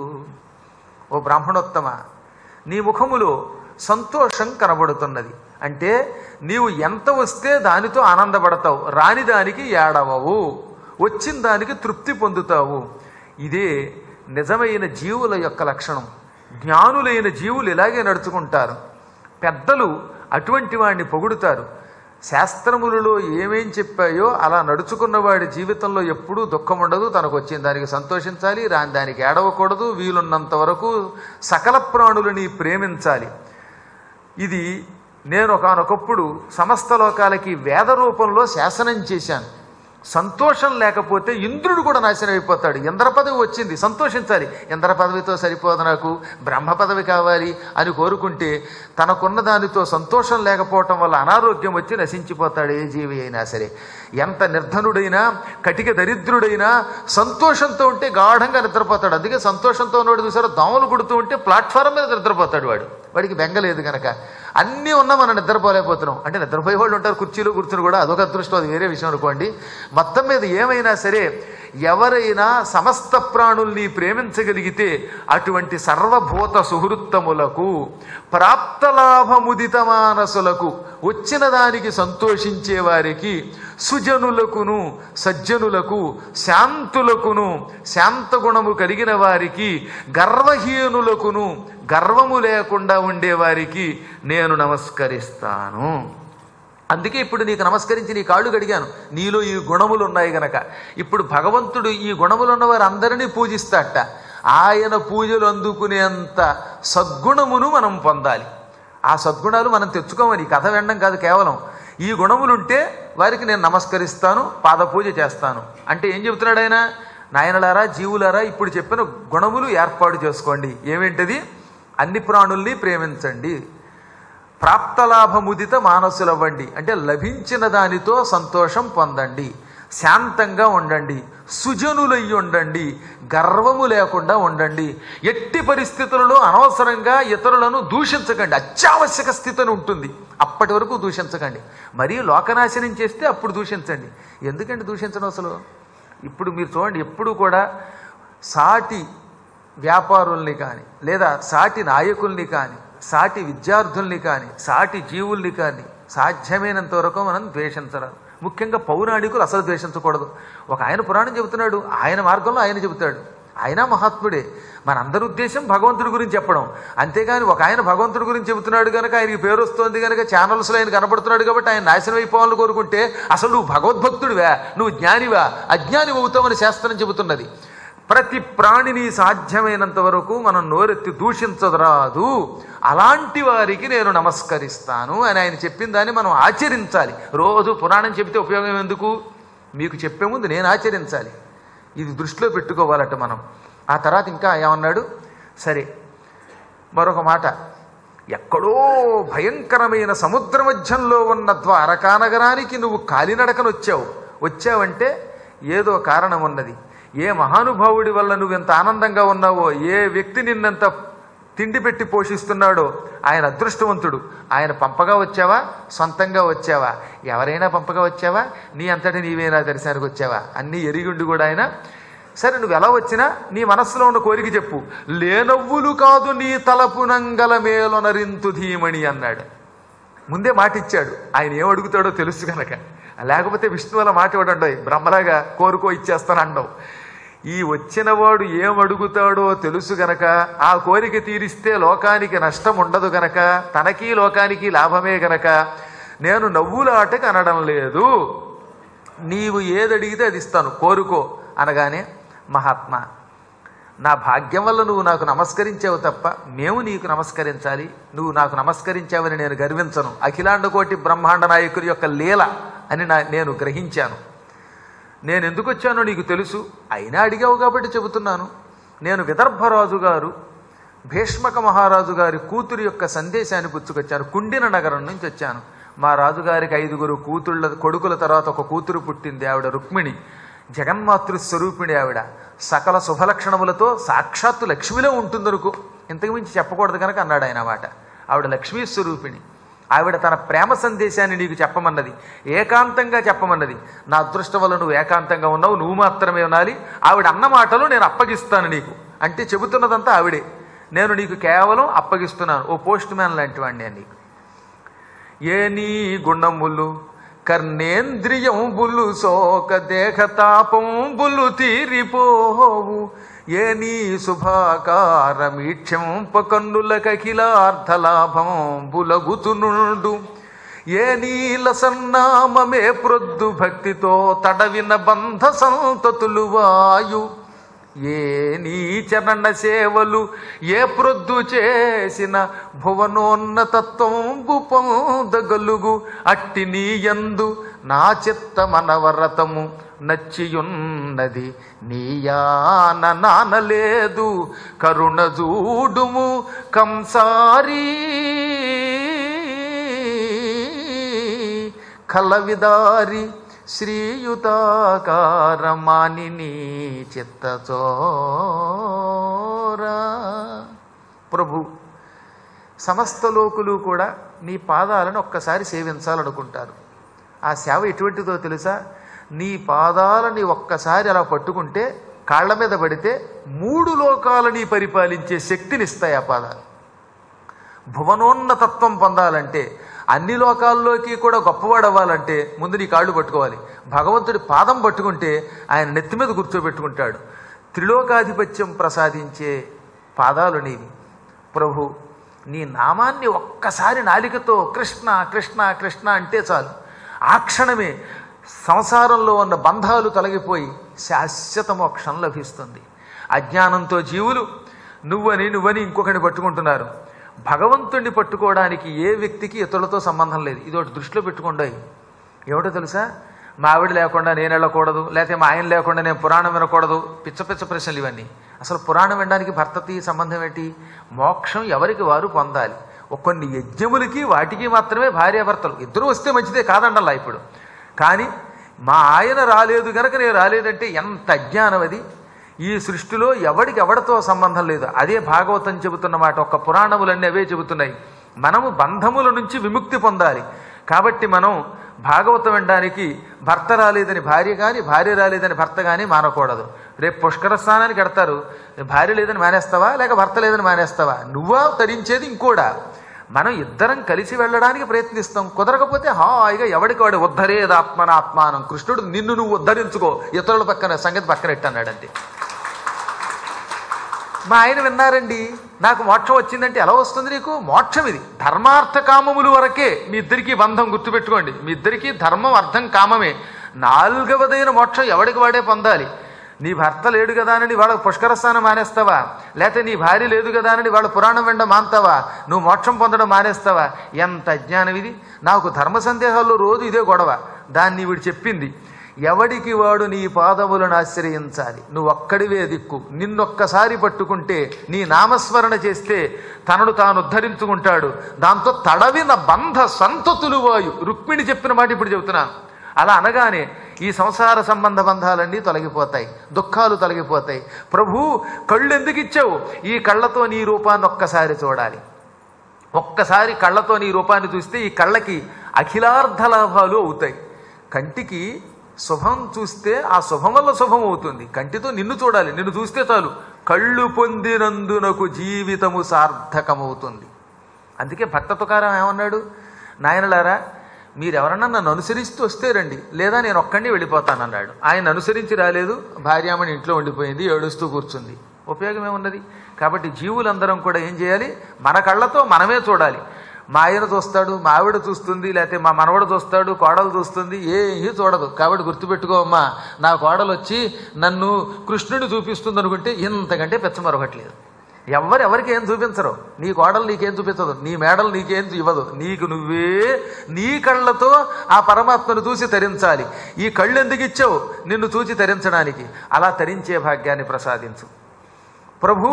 ఓ బ్రాహ్మణోత్తమ నీ ముఖములో సంతోషం కనబడుతున్నది అంటే నీవు ఎంత వస్తే దానితో ఆనందపడతావు రాని దానికి ఏడవవు వచ్చిన దానికి తృప్తి పొందుతావు ఇదే నిజమైన జీవుల యొక్క లక్షణం జ్ఞానులైన జీవులు ఇలాగే నడుచుకుంటారు పెద్దలు అటువంటి వాడిని పొగుడుతారు శాస్త్రములలో ఏమేం చెప్పాయో అలా నడుచుకున్న వాడి జీవితంలో ఎప్పుడూ దుఃఖం ఉండదు తనకు వచ్చిన దానికి సంతోషించాలి రాని దానికి ఏడవకూడదు వీలున్నంత వరకు సకల ప్రాణులని ప్రేమించాలి ఇది నేను ఒకనొకప్పుడు సమస్త లోకాలకి వేద రూపంలో శాసనం చేశాను సంతోషం లేకపోతే ఇంద్రుడు కూడా నాశనం అయిపోతాడు ఇంద్ర పదవి వచ్చింది సంతోషించాలి ఇంద్ర పదవితో సరిపోదు నాకు బ్రహ్మ పదవి కావాలి అని కోరుకుంటే తనకున్న దానితో సంతోషం లేకపోవటం వల్ల అనారోగ్యం వచ్చి నశించిపోతాడు ఏ జీవి అయినా సరే ఎంత నిర్ధనుడైనా కటిక దరిద్రుడైనా సంతోషంతో ఉంటే గాఢంగా నిద్రపోతాడు అందుకే సంతోషంతో ఉన్నవాడు చూసారో దోమలు కుడుతూ ఉంటే ప్లాట్ఫారం మీద నిద్రపోతాడు వాడు వాడికి బెంగలేదు గనక అన్నీ ఉన్నా మనం నిద్రపోలేకపోతున్నాం అంటే నిద్రపోయే వాళ్ళు ఉంటారు కుర్చీలో కూర్చుని కూడా అదొక అదృష్టం అది వేరే విషయం అనుకోండి మొత్తం మీద ఏమైనా సరే ఎవరైనా సమస్త ప్రాణుల్ని ప్రేమించగలిగితే అటువంటి సర్వభూత సుహృత్తములకు ప్రాప్తలాభముదిత మానసులకు వచ్చిన దానికి సంతోషించే వారికి సుజనులకును సజ్జనులకు శాంతులకును శాంతగుణము కలిగిన వారికి గర్వహీనులకును గర్వము లేకుండా ఉండేవారికి నేను నమస్కరిస్తాను అందుకే ఇప్పుడు నీకు నమస్కరించి నీ కాళ్ళు గడిగాను నీలో ఈ గుణములు ఉన్నాయి గనక ఇప్పుడు భగవంతుడు ఈ గుణములు ఉన్నవారు అందరినీ పూజిస్తాట ఆయన పూజలు అందుకునేంత సద్గుణమును మనం పొందాలి ఆ సద్గుణాలు మనం తెచ్చుకోమని ఈ కథ వినడం కాదు కేవలం ఈ గుణములుంటే వారికి నేను నమస్కరిస్తాను పాద పూజ చేస్తాను అంటే ఏం చెబుతున్నాడు ఆయన నాయనలారా జీవులారా ఇప్పుడు చెప్పిన గుణములు ఏర్పాటు చేసుకోండి ఏమేంటిది అన్ని ప్రాణుల్ని ప్రేమించండి ప్రాప్తలాభముదిత మానసులవ్వండి అంటే లభించిన దానితో సంతోషం పొందండి శాంతంగా ఉండండి సుజనులయ్యి ఉండండి గర్వము లేకుండా ఉండండి ఎట్టి పరిస్థితులలో అనవసరంగా ఇతరులను దూషించకండి అత్యావశ్యక స్థితిని ఉంటుంది అప్పటి వరకు దూషించకండి మరీ లోకనాశనం చేస్తే అప్పుడు దూషించండి ఎందుకంటే దూషించడం అసలు ఇప్పుడు మీరు చూడండి ఎప్పుడు కూడా సాటి వ్యాపారుల్ని కానీ లేదా సాటి నాయకుల్ని కానీ సాటి విద్యార్థుల్ని కానీ సాటి జీవుల్ని కానీ సాధ్యమైనంత వరకు మనం ద్వేషించరాదు ముఖ్యంగా పౌరాణికులు అసలు ద్వేషించకూడదు ఒక ఆయన పురాణం చెబుతున్నాడు ఆయన మార్గంలో ఆయన చెబుతాడు ఆయన మహాత్ముడే మనందరి ఉద్దేశం భగవంతుడి గురించి చెప్పడం అంతేగాని ఒక ఆయన భగవంతుడి గురించి చెబుతున్నాడు కనుక ఆయనకి పేరు వస్తుంది కనుక ఛానల్స్లో ఆయన కనపడుతున్నాడు కాబట్టి ఆయన నాశనం అయిపోవాలని కోరుకుంటే అసలు నువ్వు భగవద్భక్తుడివా నువ్వు జ్ఞానివా అజ్ఞాని అవుతావని శాస్త్రం చెబుతున్నది ప్రతి ప్రాణిని సాధ్యమైనంత వరకు మనం నోరెత్తి దూషించదరాదు అలాంటి వారికి నేను నమస్కరిస్తాను అని ఆయన చెప్పిన దాన్ని మనం ఆచరించాలి రోజు పురాణం చెబితే ఉపయోగం ఎందుకు మీకు చెప్పే ముందు నేను ఆచరించాలి ఇది దృష్టిలో పెట్టుకోవాలట మనం ఆ తర్వాత ఇంకా ఏమన్నాడు సరే మరొక మాట ఎక్కడో భయంకరమైన సముద్ర మధ్యంలో ఉన్న ద్వారకా నగరానికి నువ్వు కాలినడకను వచ్చావు వచ్చావంటే ఏదో కారణం ఉన్నది ఏ మహానుభావుడి వల్ల నువ్వు ఎంత ఆనందంగా ఉన్నావో ఏ వ్యక్తి నిన్నంత తిండి పెట్టి పోషిస్తున్నాడో ఆయన అదృష్టవంతుడు ఆయన పంపగా వచ్చావా సొంతంగా వచ్చావా ఎవరైనా పంపగా వచ్చావా నీ అంతటి నీవేనా దర్శనానికి వచ్చావా అన్నీ ఎరిగుండి కూడా ఆయన సరే నువ్వు ఎలా వచ్చినా నీ మనస్సులో ఉన్న కోరిక చెప్పు లేనవ్వులు కాదు నీ తలపునంగల మేలొనరింతు ధీమణి అన్నాడు ముందే మాట ఇచ్చాడు ఆయన ఏం అడుగుతాడో తెలుసు కనుక లేకపోతే విష్ణు వల్ల మాట ఇవ్వడండి బ్రహ్మలాగా కోరుకో ఇచ్చేస్తాను అండవు ఈ వచ్చినవాడు ఏం అడుగుతాడో తెలుసు గనక ఆ కోరిక తీరిస్తే లోకానికి నష్టం ఉండదు గనక తనకి లోకానికి లాభమే గనక నేను నవ్వులాటకి అనడం లేదు నీవు ఏది అడిగితే అది ఇస్తాను కోరుకో అనగానే మహాత్మా నా భాగ్యం వల్ల నువ్వు నాకు నమస్కరించావు తప్ప మేము నీకు నమస్కరించాలి నువ్వు నాకు నమస్కరించావని నేను గర్వించను అఖిలాండ కోటి బ్రహ్మాండ నాయకుడి యొక్క లీల అని నా నేను గ్రహించాను నేను ఎందుకు వచ్చానో నీకు తెలుసు అయినా అడిగావు కాబట్టి చెబుతున్నాను నేను విదర్భరాజు గారు భీష్మక మహారాజు గారి కూతురు యొక్క సందేశాన్ని పుచ్చుకొచ్చాను కుండిన నగరం నుంచి వచ్చాను మా రాజుగారికి ఐదుగురు కూతుళ్ళ కొడుకుల తర్వాత ఒక కూతురు పుట్టింది ఆవిడ రుక్మిణి జగన్మాతృ స్వరూపిణి ఆవిడ సకల శుభలక్షణములతో సాక్షాత్తు లక్ష్మిలో ఉంటుందనుకో ఇంతకు మించి చెప్పకూడదు కనుక అన్నాడు ఆయన మాట ఆవిడ లక్ష్మీ స్వరూపిణి ఆవిడ తన ప్రేమ సందేశాన్ని నీకు చెప్పమన్నది ఏకాంతంగా చెప్పమన్నది నా అదృష్టం వల్ల నువ్వు ఏకాంతంగా ఉన్నావు నువ్వు మాత్రమే ఉండాలి ఆవిడ అన్న మాటలు నేను అప్పగిస్తాను నీకు అంటే చెబుతున్నదంతా ఆవిడే నేను నీకు కేవలం అప్పగిస్తున్నాను ఓ పోస్ట్ మ్యాన్ లాంటి వాడిని నేను నీకు ఏ నీ గుణములు కర్ణేంద్రియంబులు శోక దేహతాపంబులు తీరిపోవు ఏ నీ శుభాకారమీక్షంప కన్నులకఖిలార్థలాభం బులగుతునుండు ఏ నీల సన్నామమే ప్రొద్దు భక్తితో తడవిన బంధ సంతతులు వాయు ఏ నీ చరణ సేవలు ఏ ప్రొద్దు చేసిన భువనోన్నతత్వంబు పొందగలుగు అట్టి నీయందు నా చిత్త మనవరతము నచ్చియున్నది నీయాన నానలేదు కరుణ జూడుము కంసారీ కలవిదారి శ్రీయుతాకారమానిని చిత్తచోరా ప్రభు సమస్త లోకులు కూడా నీ పాదాలను ఒక్కసారి సేవించాలనుకుంటారు ఆ సేవ ఎటువంటిదో తెలుసా నీ పాదాలని ఒక్కసారి అలా పట్టుకుంటే కాళ్ళ మీద పడితే మూడు లోకాలని పరిపాలించే శక్తినిస్తాయి ఆ పాదాలు భువనోన్నతత్వం పొందాలంటే అన్ని లోకాల్లోకి కూడా గొప్పవాడు అవ్వాలంటే ముందు నీ కాళ్ళు పట్టుకోవాలి భగవంతుడి పాదం పట్టుకుంటే ఆయన నెత్తి మీద కూర్చోబెట్టుకుంటాడు త్రిలోకాధిపత్యం ప్రసాదించే పాదాలు నీవి ప్రభు నీ నామాన్ని ఒక్కసారి నాలికతో కృష్ణ కృష్ణ కృష్ణ అంటే చాలు ఆ క్షణమే సంసారంలో ఉన్న బంధాలు తొలగిపోయి శాశ్వత మోక్షం లభిస్తుంది అజ్ఞానంతో జీవులు నువ్వని నువ్వని ఇంకొకరిని పట్టుకుంటున్నారు భగవంతుణ్ణి పట్టుకోవడానికి ఏ వ్యక్తికి ఇతరులతో సంబంధం లేదు ఇది ఒకటి దృష్టిలో పెట్టుకోండి ఏమిటో తెలుసా మా ఆవిడ లేకుండా నేను వెళ్ళకూడదు లేకపోతే మా ఆయన లేకుండా నేను పురాణం వినకూడదు పిచ్చ పిచ్చ ప్రశ్నలు ఇవన్నీ అసలు పురాణం వినడానికి భర్తకి సంబంధం ఏంటి మోక్షం ఎవరికి వారు పొందాలి ఒక కొన్ని యజ్ఞములకి వాటికి మాత్రమే భార్యాభర్తలు ఇద్దరు వస్తే మంచిదే కాదండల్లా ఇప్పుడు కానీ మా ఆయన రాలేదు గనక నేను రాలేదంటే ఎంత అజ్ఞానం అది ఈ సృష్టిలో ఎవడికి ఎవడితో సంబంధం లేదు అదే భాగవతం చెబుతున్న మాట ఒక్క పురాణములన్నీ అవే చెబుతున్నాయి మనము బంధముల నుంచి విముక్తి పొందాలి కాబట్టి మనం భాగవతం వినడానికి భర్త రాలేదని భార్య కానీ భార్య రాలేదని భర్త కానీ మానకూడదు రేపు పుష్కర స్నానానికి కడతారు భార్య లేదని మానేస్తావా లేక భర్త లేదని మానేస్తావా నువ్వా తరించేది ఇంకోడా మనం ఇద్దరం కలిసి వెళ్ళడానికి ప్రయత్నిస్తాం కుదరకపోతే హాయిగా ఎవడికి వాడు ఉద్ధరేదాత్మన ఆత్మానం కృష్ణుడు నిన్ను నువ్వు ఉద్ధరించుకో ఇతరుల పక్కన సంగతి పక్కన ఎట్టన్నాడంతే మా ఆయన విన్నారండి నాకు మోక్షం వచ్చిందంటే ఎలా వస్తుంది నీకు మోక్షం ఇది ధర్మార్థ కామములు వరకే మీ ఇద్దరికీ బంధం గుర్తుపెట్టుకోండి మీ ఇద్దరికీ ధర్మం అర్థం కామమే నాలుగవదైన మోక్షం ఎవడికి వాడే పొందాలి నీ భర్త లేడు కదా అని వాళ్ళ పుష్కర స్నానం మానేస్తావా లేకపోతే నీ భార్య లేదు కదా అని వాళ్ళ పురాణం వెంట మాంతావా నువ్వు మోక్షం పొందడం మానేస్తావా ఎంత అజ్ఞానం ఇది నాకు ధర్మ సందేహాల్లో రోజు ఇదే గొడవ దాన్ని వీడు చెప్పింది ఎవడికి వాడు నీ పాదములను ఆశ్రయించాలి నువ్వు ఒక్కడివే దిక్కు నిన్నొక్కసారి పట్టుకుంటే నీ నామస్మరణ చేస్తే తనను తాను ఉద్ధరించుకుంటాడు దాంతో తడవిన బంధ సంతతులు వాయు రుక్మిణి చెప్పిన మాట ఇప్పుడు చెబుతున్నాను అలా అనగానే ఈ సంసార సంబంధ బంధాలన్నీ తొలగిపోతాయి దుఃఖాలు తొలగిపోతాయి ప్రభు కళ్ళు ఎందుకు ఇచ్చావు ఈ కళ్ళతో నీ రూపాన్ని ఒక్కసారి చూడాలి ఒక్కసారి కళ్ళతో నీ రూపాన్ని చూస్తే ఈ కళ్ళకి అఖిలార్థ లాభాలు అవుతాయి కంటికి శుభం చూస్తే ఆ శుభం వల్ల శుభం అవుతుంది కంటితో నిన్ను చూడాలి నిన్ను చూస్తే చాలు కళ్ళు పొందినందునకు జీవితము సార్థకమవుతుంది అందుకే భక్త తుకారం ఏమన్నాడు నాయనలారా మీరెవరన్నా నన్ను అనుసరిస్తూ వస్తే రండి లేదా నేను ఒక్కడిని వెళ్ళిపోతానన్నాడు ఆయన అనుసరించి రాలేదు భార్యామణి ఇంట్లో ఉండిపోయింది ఏడుస్తూ కూర్చుంది ఉపయోగం ఏమున్నది కాబట్టి జీవులందరం కూడా ఏం చేయాలి మన కళ్ళతో మనమే చూడాలి మా ఆయన చూస్తాడు మా ఆవిడ చూస్తుంది లేకపోతే మా మనవడు చూస్తాడు కోడలు చూస్తుంది ఏమీ చూడదు కాబట్టి గుర్తుపెట్టుకో అమ్మా నా కోడలు వచ్చి నన్ను కృష్ణుడు చూపిస్తుంది అనుకుంటే ఇంతకంటే పెచ్చ మరొకట్లేదు ఎవరు ఎవరికి ఏం చూపించరు నీ కోడలు నీకేం చూపించదు నీ మేడలు నీకేం ఇవ్వదు నీకు నువ్వే నీ కళ్ళతో ఆ పరమాత్మను చూసి తరించాలి ఈ కళ్ళు ఎందుకు ఇచ్చావు నిన్ను చూసి తరించడానికి అలా తరించే భాగ్యాన్ని ప్రసాదించు ప్రభు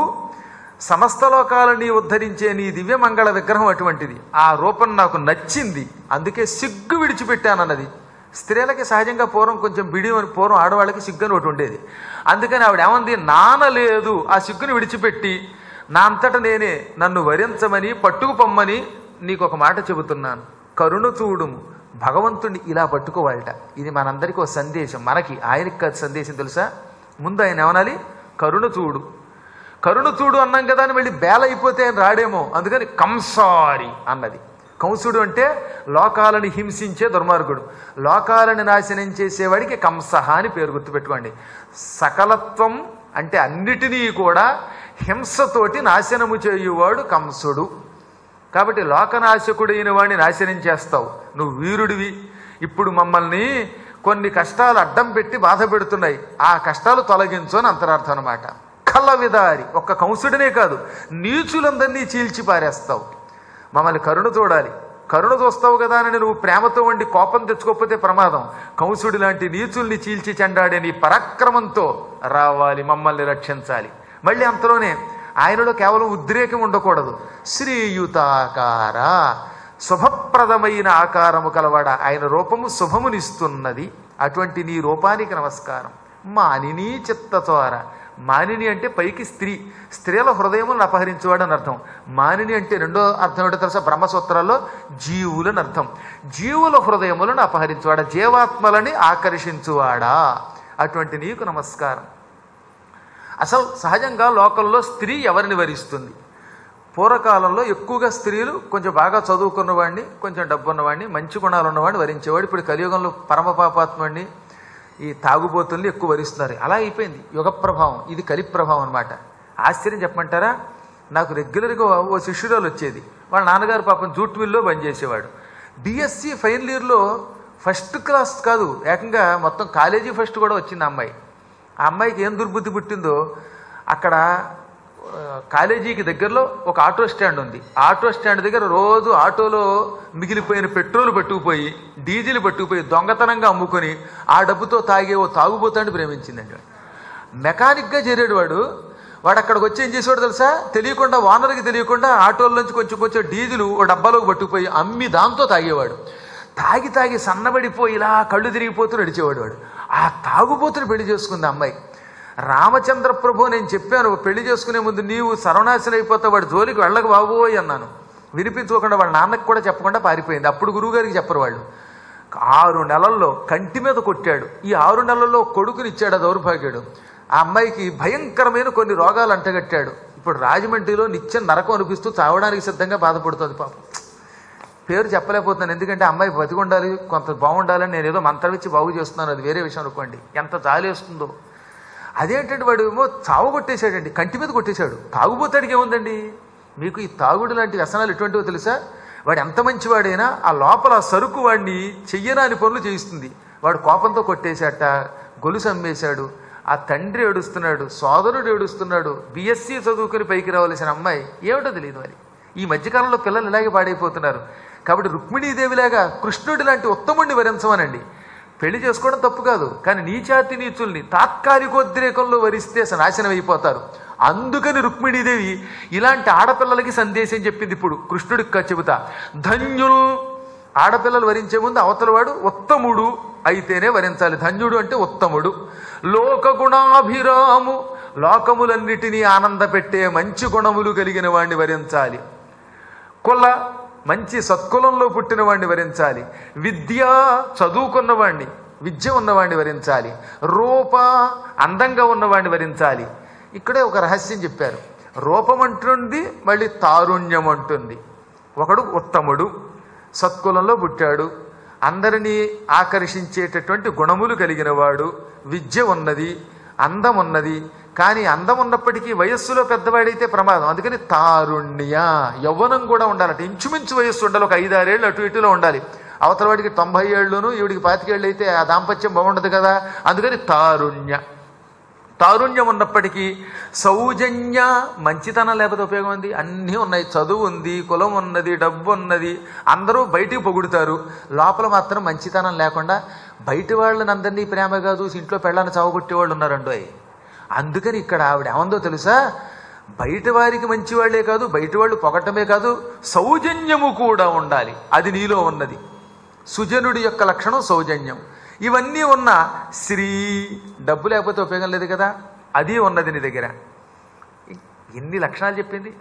సమస్త లోకాలని ఉద్ధరించే నీ దివ్య మంగళ విగ్రహం అటువంటిది ఆ రూపం నాకు నచ్చింది అందుకే సిగ్గు విడిచిపెట్టానన్నది స్త్రీలకి సహజంగా పూర్వం కొంచెం బిడి అని పూర్వం ఆడవాళ్ళకి సిగ్గు అని ఒకటి ఉండేది అందుకని ఆవిడ ఏమంది నానలేదు ఆ సిగ్గుని విడిచిపెట్టి నా అంతట నేనే నన్ను వరించమని పట్టుకు పొమ్మని నీకు ఒక మాట చెబుతున్నాను కరుణ చూడుము భగవంతుడిని ఇలా పట్టుకోవాలట ఇది మనందరికీ ఒక సందేశం మనకి ఆయనకి కాదు సందేశం తెలుసా ముందు ఆయన ఏమనాలి కరుణ చూడు కరుణ చూడు అన్నాం కదా అని వెళ్ళి బేల అయిపోతే ఆయన రాడేమో అందుకని కంసారి అన్నది కంసుడు అంటే లోకాలను హింసించే దుర్మార్గుడు లోకాలను నాశనం చేసేవాడికి కంసహ అని పేరు గుర్తుపెట్టుకోండి సకలత్వం అంటే అన్నిటినీ కూడా హింసతోటి నాశనము చేయువాడు కంసుడు కాబట్టి లోకనాశకుడైన వాడిని నాశనం చేస్తావు నువ్వు వీరుడివి ఇప్పుడు మమ్మల్ని కొన్ని కష్టాలు అడ్డం పెట్టి బాధ పెడుతున్నాయి ఆ కష్టాలు తొలగించు అని అంతరార్థం అనమాట కళ్ళ విదారి ఒక్క కంసుడినే కాదు నీచులందరినీ చీల్చి పారేస్తావు మమ్మల్ని కరుణ చూడాలి కరుణ చూస్తావు కదా అని నువ్వు ప్రేమతో వండి కోపం తెచ్చుకోకపోతే ప్రమాదం కంసుడి లాంటి నీచుల్ని చీల్చి చెండాడే నీ పరాక్రమంతో రావాలి మమ్మల్ని రక్షించాలి మళ్ళీ అంతలోనే ఆయనలో కేవలం ఉద్రేకం ఉండకూడదు శ్రీయుతాకార శుభప్రదమైన ఆకారము కలవాడ ఆయన రూపము శుభమునిస్తున్నది అటువంటి నీ రూపానికి నమస్కారం మానిని చిత్తచోర మానిని అంటే పైకి స్త్రీ స్త్రీల హృదయములను అపహరించేవాడు అని అర్థం మానిని అంటే రెండో అర్థం ఏంటో తెలుసా బ్రహ్మసూత్రాల్లో జీవులని అర్థం జీవుల హృదయములను అపహరించువాడా జీవాత్మలని ఆకర్షించువాడా అటువంటి నీకు నమస్కారం అసలు సహజంగా లోకంలో స్త్రీ ఎవరిని వరిస్తుంది పూర్వకాలంలో ఎక్కువగా స్త్రీలు కొంచెం బాగా చదువుకున్న వాడిని కొంచెం డబ్బు ఉన్నవాడిని మంచి గుణాలు ఉన్నవాడిని వరించేవాడు ఇప్పుడు కలియుగంలో పరమ పాపాత్ముడిని ఈ తాగుబోతుల్ని ఎక్కువ వరిస్తున్నారు అలా అయిపోయింది యుగ ప్రభావం ఇది కలి ప్రభావం అనమాట ఆశ్చర్యం చెప్పమంటారా నాకు రెగ్యులర్గా ఓ శిష్యురాలు వచ్చేది వాళ్ళ నాన్నగారు పాపం జూట్ మిల్లో పనిచేసేవాడు బీఎస్సీ ఫైనల్ ఇయర్లో ఫస్ట్ క్లాస్ కాదు ఏకంగా మొత్తం కాలేజీ ఫస్ట్ కూడా వచ్చింది ఆ అమ్మాయి ఆ అమ్మాయికి ఏం దుర్బుద్ధి పుట్టిందో అక్కడ ఆ, కాలేజీకి దగ్గరలో ఒక ఆటో స్టాండ్ ఉంది ఆ ఆటో స్టాండ్ దగ్గర రోజు ఆటోలో మిగిలిపోయిన పెట్రోల్ పట్టుకుపోయి డీజిల్ పట్టుకుపోయి దొంగతనంగా అమ్ముకొని ఆ డబ్బుతో తాగే ఓ తాగుబోతాన్ని ప్రేమించిందండి మెకానిక్గా చేరాడు వాడు వాడు అక్కడికి వచ్చి ఏం చేసేవాడు తెలుసా తెలియకుండా ఓనర్కి తెలియకుండా ఆటోల్లోంచి కొంచెం కొంచెం డీజిల్ ఓ డబ్బాలోకి పట్టుకుపోయి అమ్మి దాంతో తాగేవాడు తాగి తాగి సన్నబడిపోయి ఇలా కళ్ళు తిరిగిపోతూ నడిచేవాడు వాడు ఆ తాగుబోతుని పెళ్లి చేసుకుంది ఆ అమ్మాయి రామచంద్ర ప్రభు నేను చెప్పాను పెళ్లి చేసుకునే ముందు నీవు సర్వనాశనం అయిపోతావు వాడు జోలికి వెళ్ళక బాబోయ్ అన్నాను వినిపించుకోకుండా వాళ్ళ నాన్నకి కూడా చెప్పకుండా పారిపోయింది అప్పుడు గురువుగారికి చెప్పరు వాళ్ళు ఆరు నెలల్లో కంటి మీద కొట్టాడు ఈ ఆరు నెలల్లో కొడుకునిచ్చాడు ఆ దౌర్భాగ్యుడు ఆ అమ్మాయికి భయంకరమైన కొన్ని రోగాలు అంటగట్టాడు ఇప్పుడు రాజమండ్రిలో నిత్యం నరకం అనిపిస్తూ చావడానికి సిద్ధంగా బాధపడుతుంది పాపం పేరు చెప్పలేకపోతున్నాను ఎందుకంటే అమ్మాయి బతికి ఉండాలి కొంత బాగుండాలని నేను ఏదో మంత్రం ఇచ్చి బాగు చేస్తున్నాను అది వేరే విషయం అనుకోండి ఎంత జాలేస్తుందో అదేంటంటే వాడు ఏమో చావు కొట్టేశాడండి కంటి మీద కొట్టేశాడు తాగుబోతాడికి ఏముందండి మీకు ఈ తాగుడు లాంటి వ్యసనాలు ఎటువంటివో తెలుసా వాడు ఎంత మంచివాడైనా ఆ లోపల ఆ సరుకు వాడిని చెయ్యరాని పనులు చేయిస్తుంది వాడు కోపంతో కొట్టేశాట గొలుసు అమ్మేశాడు ఆ తండ్రి ఏడుస్తున్నాడు సోదరుడు ఏడుస్తున్నాడు బిఎస్సి చదువుకుని పైకి రావాల్సిన అమ్మాయి ఏమిటో తెలియదు మరి ఈ మధ్యకాలంలో పిల్లలు ఇలాగే పాడైపోతున్నారు కాబట్టి రుక్మిణీదేవిలాగా కృష్ణుడి లాంటి ఉత్తముడిని వరించమనండి పెళ్లి చేసుకోవడం తప్పు కాదు కానీ నీచాతి నీచుల్ని తాత్కాలికోద్రేకంలో వరిస్తే అసలు నాశనం అయిపోతారు అందుకని రుక్మిణీదేవి ఇలాంటి ఆడపిల్లలకి సందేశం చెప్పింది ఇప్పుడు కృష్ణుడికి చెబుతా ధన్యులు ఆడపిల్లలు వరించే ముందు అవతలవాడు ఉత్తముడు అయితేనే వరించాలి ధన్యుడు అంటే ఉత్తముడు లోకగుణాభిరాము లోకములన్నిటినీ ఆనందపెట్టే మంచి గుణములు కలిగిన వాణ్ణి వరించాలి కుల మంచి సత్కులంలో పుట్టిన వాడిని వరించాలి విద్య చదువుకున్నవాణ్ణి విద్య ఉన్నవాడిని వరించాలి రూప అందంగా ఉన్నవాడిని వరించాలి ఇక్కడే ఒక రహస్యం చెప్పారు రూపం అంటుంది మళ్ళీ తారుణ్యం అంటుంది ఒకడు ఉత్తముడు సత్కులంలో పుట్టాడు అందరినీ ఆకర్షించేటటువంటి గుణములు కలిగిన వాడు విద్య ఉన్నది అందం ఉన్నది కానీ అందం ఉన్నప్పటికీ వయస్సులో పెద్దవాడైతే ప్రమాదం అందుకని తారుణ్య యవ్వనం కూడా ఉండాలట ఇంచుమించు వయస్సు ఉండాలి ఒక ఐదారేళ్ళు అటు ఇటులో ఉండాలి అవతల వాడికి తొంభై ఏళ్ళును ఈవిడికి పాతికేళ్ళు అయితే ఆ దాంపత్యం బాగుండదు కదా అందుకని తారుణ్య తారుణ్యం ఉన్నప్పటికీ సౌజన్య మంచితనం లేకపోతే ఉపయోగం ఉంది అన్నీ ఉన్నాయి చదువు ఉంది కులం ఉన్నది డబ్బు ఉన్నది అందరూ బయటికి పొగుడుతారు లోపల మాత్రం మంచితనం లేకుండా బయటి వాళ్ళని అందరినీ ప్రేమగా చూసి ఇంట్లో పెళ్ళాన్ని చావగొట్టే వాళ్ళు ఉన్నారండో అందుకని ఇక్కడ ఆవిడ ఏమందో తెలుసా బయట వారికి మంచి వాళ్లే కాదు బయట వాళ్ళు పొగటమే కాదు సౌజన్యము కూడా ఉండాలి అది నీలో ఉన్నది సుజనుడి యొక్క లక్షణం సౌజన్యం ఇవన్నీ ఉన్న శ్రీ డబ్బు లేకపోతే ఉపయోగం లేదు కదా అది ఉన్నది నీ దగ్గర ఎన్ని లక్షణాలు చెప్పింది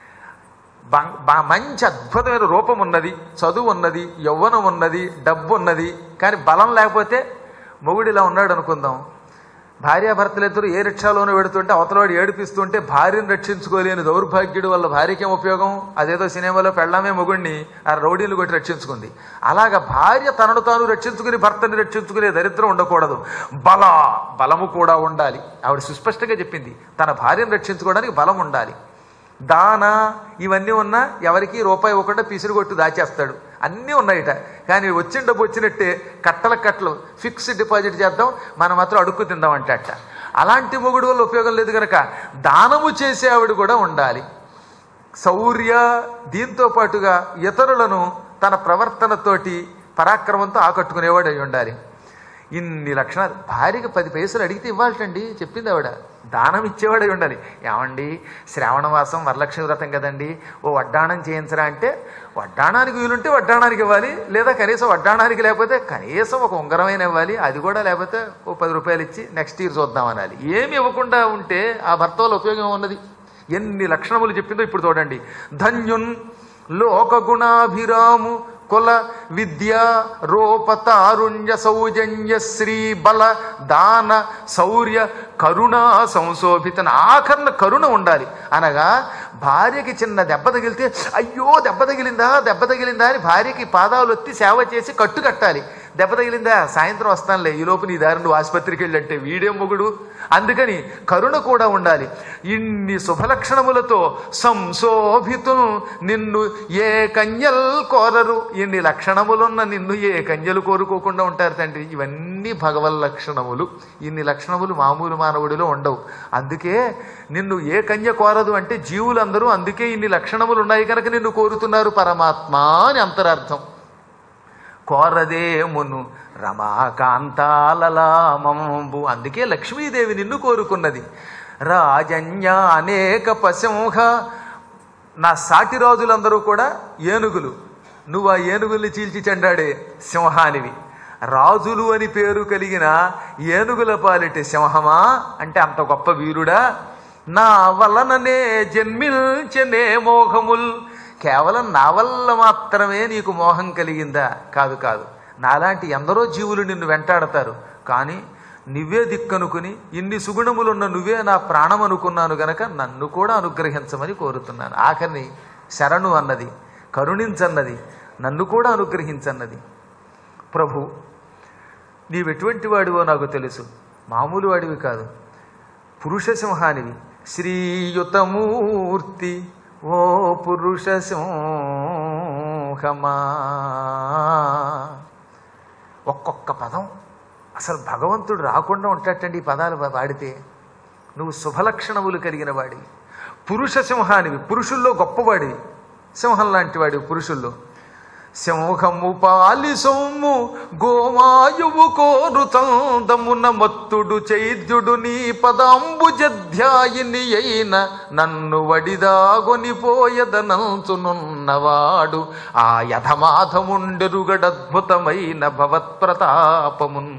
బా- బా- మంచి అద్భుతమైన రూపం ఉన్నది చదువు ఉన్నది యవ్వనం ఉన్నది డబ్బు ఉన్నది కానీ బలం లేకపోతే మొగుడు ఇలా ఉన్నాడు అనుకుందాం భార్యాభర్తలు ఇద్దరు ఏ రిక్షాలోనూ పెడుతుంటే అవతలవాడు ఏడిపిస్తుంటే భార్యను రక్షించుకోలేని దౌర్భాగ్యుడు వల్ల భార్యకేం ఉపయోగం అదేదో సినిమాలో పెళ్ళామే మొగుడిని ఆ రౌడీలు కొట్టి రక్షించుకుంది అలాగా భార్య తనను తాను రక్షించుకుని భర్తని రక్షించుకునే దరిద్రం ఉండకూడదు బల బలము కూడా ఉండాలి ఆవిడ సుస్పష్టంగా చెప్పింది తన భార్యను రక్షించుకోవడానికి బలం ఉండాలి దాన ఇవన్నీ ఉన్నా ఎవరికి రూపాయి ఇవ్వకుండా పిసిరు కొట్టు దాచేస్తాడు అన్నీ ఉన్నాయిట కానీ వచ్చిన డబ్బు వచ్చినట్టే కట్టల కట్టలు ఫిక్స్డ్ డిపాజిట్ చేద్దాం మనం మాత్రం అడుక్కు తిందాం అంటే అట్ట అలాంటి మొగుడు వల్ల ఉపయోగం లేదు కనుక దానము చేసే ఆవిడ కూడా ఉండాలి శౌర్య దీంతో పాటుగా ఇతరులను తన ప్రవర్తనతోటి పరాక్రమంతో ఆకట్టుకునేవాడు అయి ఉండాలి ఇన్ని లక్షణాలు భార్యకి పది పైసలు అడిగితే ఇవ్వాలటండి చెప్పింది ఆవిడ దానం ఇచ్చేవాడై ఉండాలి ఏమండి శ్రావణమాసం వరలక్ష్మి వ్రతం కదండి ఓ వడ్డాణం చేయించరా అంటే వడ్డాణానికి వీలుంటే వడ్డాణానికి ఇవ్వాలి లేదా కనీసం వడ్డాణానికి లేకపోతే కనీసం ఒక ఉంగరమైన ఇవ్వాలి అది కూడా లేకపోతే ఓ పది రూపాయలు ఇచ్చి నెక్స్ట్ ఇయర్ చూద్దాం అనాలి ఏమి ఇవ్వకుండా ఉంటే ఆ భర్త వల్ల ఉపయోగం ఉన్నది ఎన్ని లక్షణములు చెప్పిందో ఇప్పుడు చూడండి ధన్యున్ లోకగుణాభిరాము కుల విద్య రూప తారుణ్య సౌజన్య శ్రీ బల దాన శౌర్య కరుణ సంశోభితన ఆఖరణ కరుణ ఉండాలి అనగా భార్యకి చిన్న దెబ్బ తగిలితే అయ్యో దెబ్బ తగిలిందా దెబ్బ తగిలిందా అని భార్యకి పాదాలు ఒత్తి సేవ చేసి కట్టు కట్టాలి దెబ్బ తగిలిందా సాయంత్రం వస్తానులే ఈ లోపు నీ దారి నువ్వు ఆసుపత్రికి వెళ్ళంటే వీడే మొగుడు అందుకని కరుణ కూడా ఉండాలి ఇన్ని శుభలక్షణములతో సంశోభితులు నిన్ను ఏ కన్యల్ కోరరు ఇన్ని లక్షణములున్న నిన్ను ఏ కన్యలు కోరుకోకుండా ఉంటారు తండ్రి ఇవన్నీ భగవల్ లక్షణములు ఇన్ని లక్షణములు మామూలు మానవుడిలో ఉండవు అందుకే నిన్ను ఏ కన్య కోరదు అంటే జీవులందరూ అందుకే ఇన్ని లక్షణములు ఉన్నాయి కనుక నిన్ను కోరుతున్నారు పరమాత్మ అని అంతరార్థం కోరదేమును రమాకాంతాలలామంబు అందుకే లక్ష్మీదేవి నిన్ను కోరుకున్నది రాజన్య అనేక పశంహ నా సాటి రాజులందరూ కూడా ఏనుగులు నువ్వు ఆ ఏనుగుల్ని చీల్చి చెండాడే సింహానివి రాజులు అని పేరు కలిగిన ఏనుగుల పాలిటి సింహమా అంటే అంత గొప్ప వీరుడా నా వలననే జన్మిల్చనే మోహముల్ కేవలం నా వల్ల మాత్రమే నీకు మోహం కలిగిందా కాదు కాదు నాలాంటి ఎందరో జీవులు నిన్ను వెంటాడతారు కానీ నువ్వే దిక్కనుకుని ఇన్ని సుగుణములున్న నువ్వే నా ప్రాణం అనుకున్నాను గనక నన్ను కూడా అనుగ్రహించమని కోరుతున్నాను ఆఖరిని శరణు అన్నది కరుణించన్నది నన్ను కూడా అనుగ్రహించన్నది ప్రభు నీవెటువంటి వాడివో నాకు తెలుసు మామూలు వాడివి కాదు పురుష సింహానివి శ్రీయుతమూర్తి ఓ పురుష సింహమా ఒక్కొక్క పదం అసలు భగవంతుడు రాకుండా ఉంటాటండి ఈ పదాలు వా- వాడితే నువ్వు శుభలక్షణములు కలిగిన వాడివి పురుష సింహానివి పురుషుల్లో గొప్పవాడివి సింహం లాంటి వాడివి పురుషుల్లో సింహము పాలి సొమ్ము గోమాయువు కోరు తందమున మత్తుడు చైద్యుడు నీ పదాంబుజధ్యాయిని అయిన నన్ను వడిదాగొనిపోయదనంచునున్నవాడు ఆ యథమాధముండెరుగడద్భుతమైన భవత్ప్రతాపమున్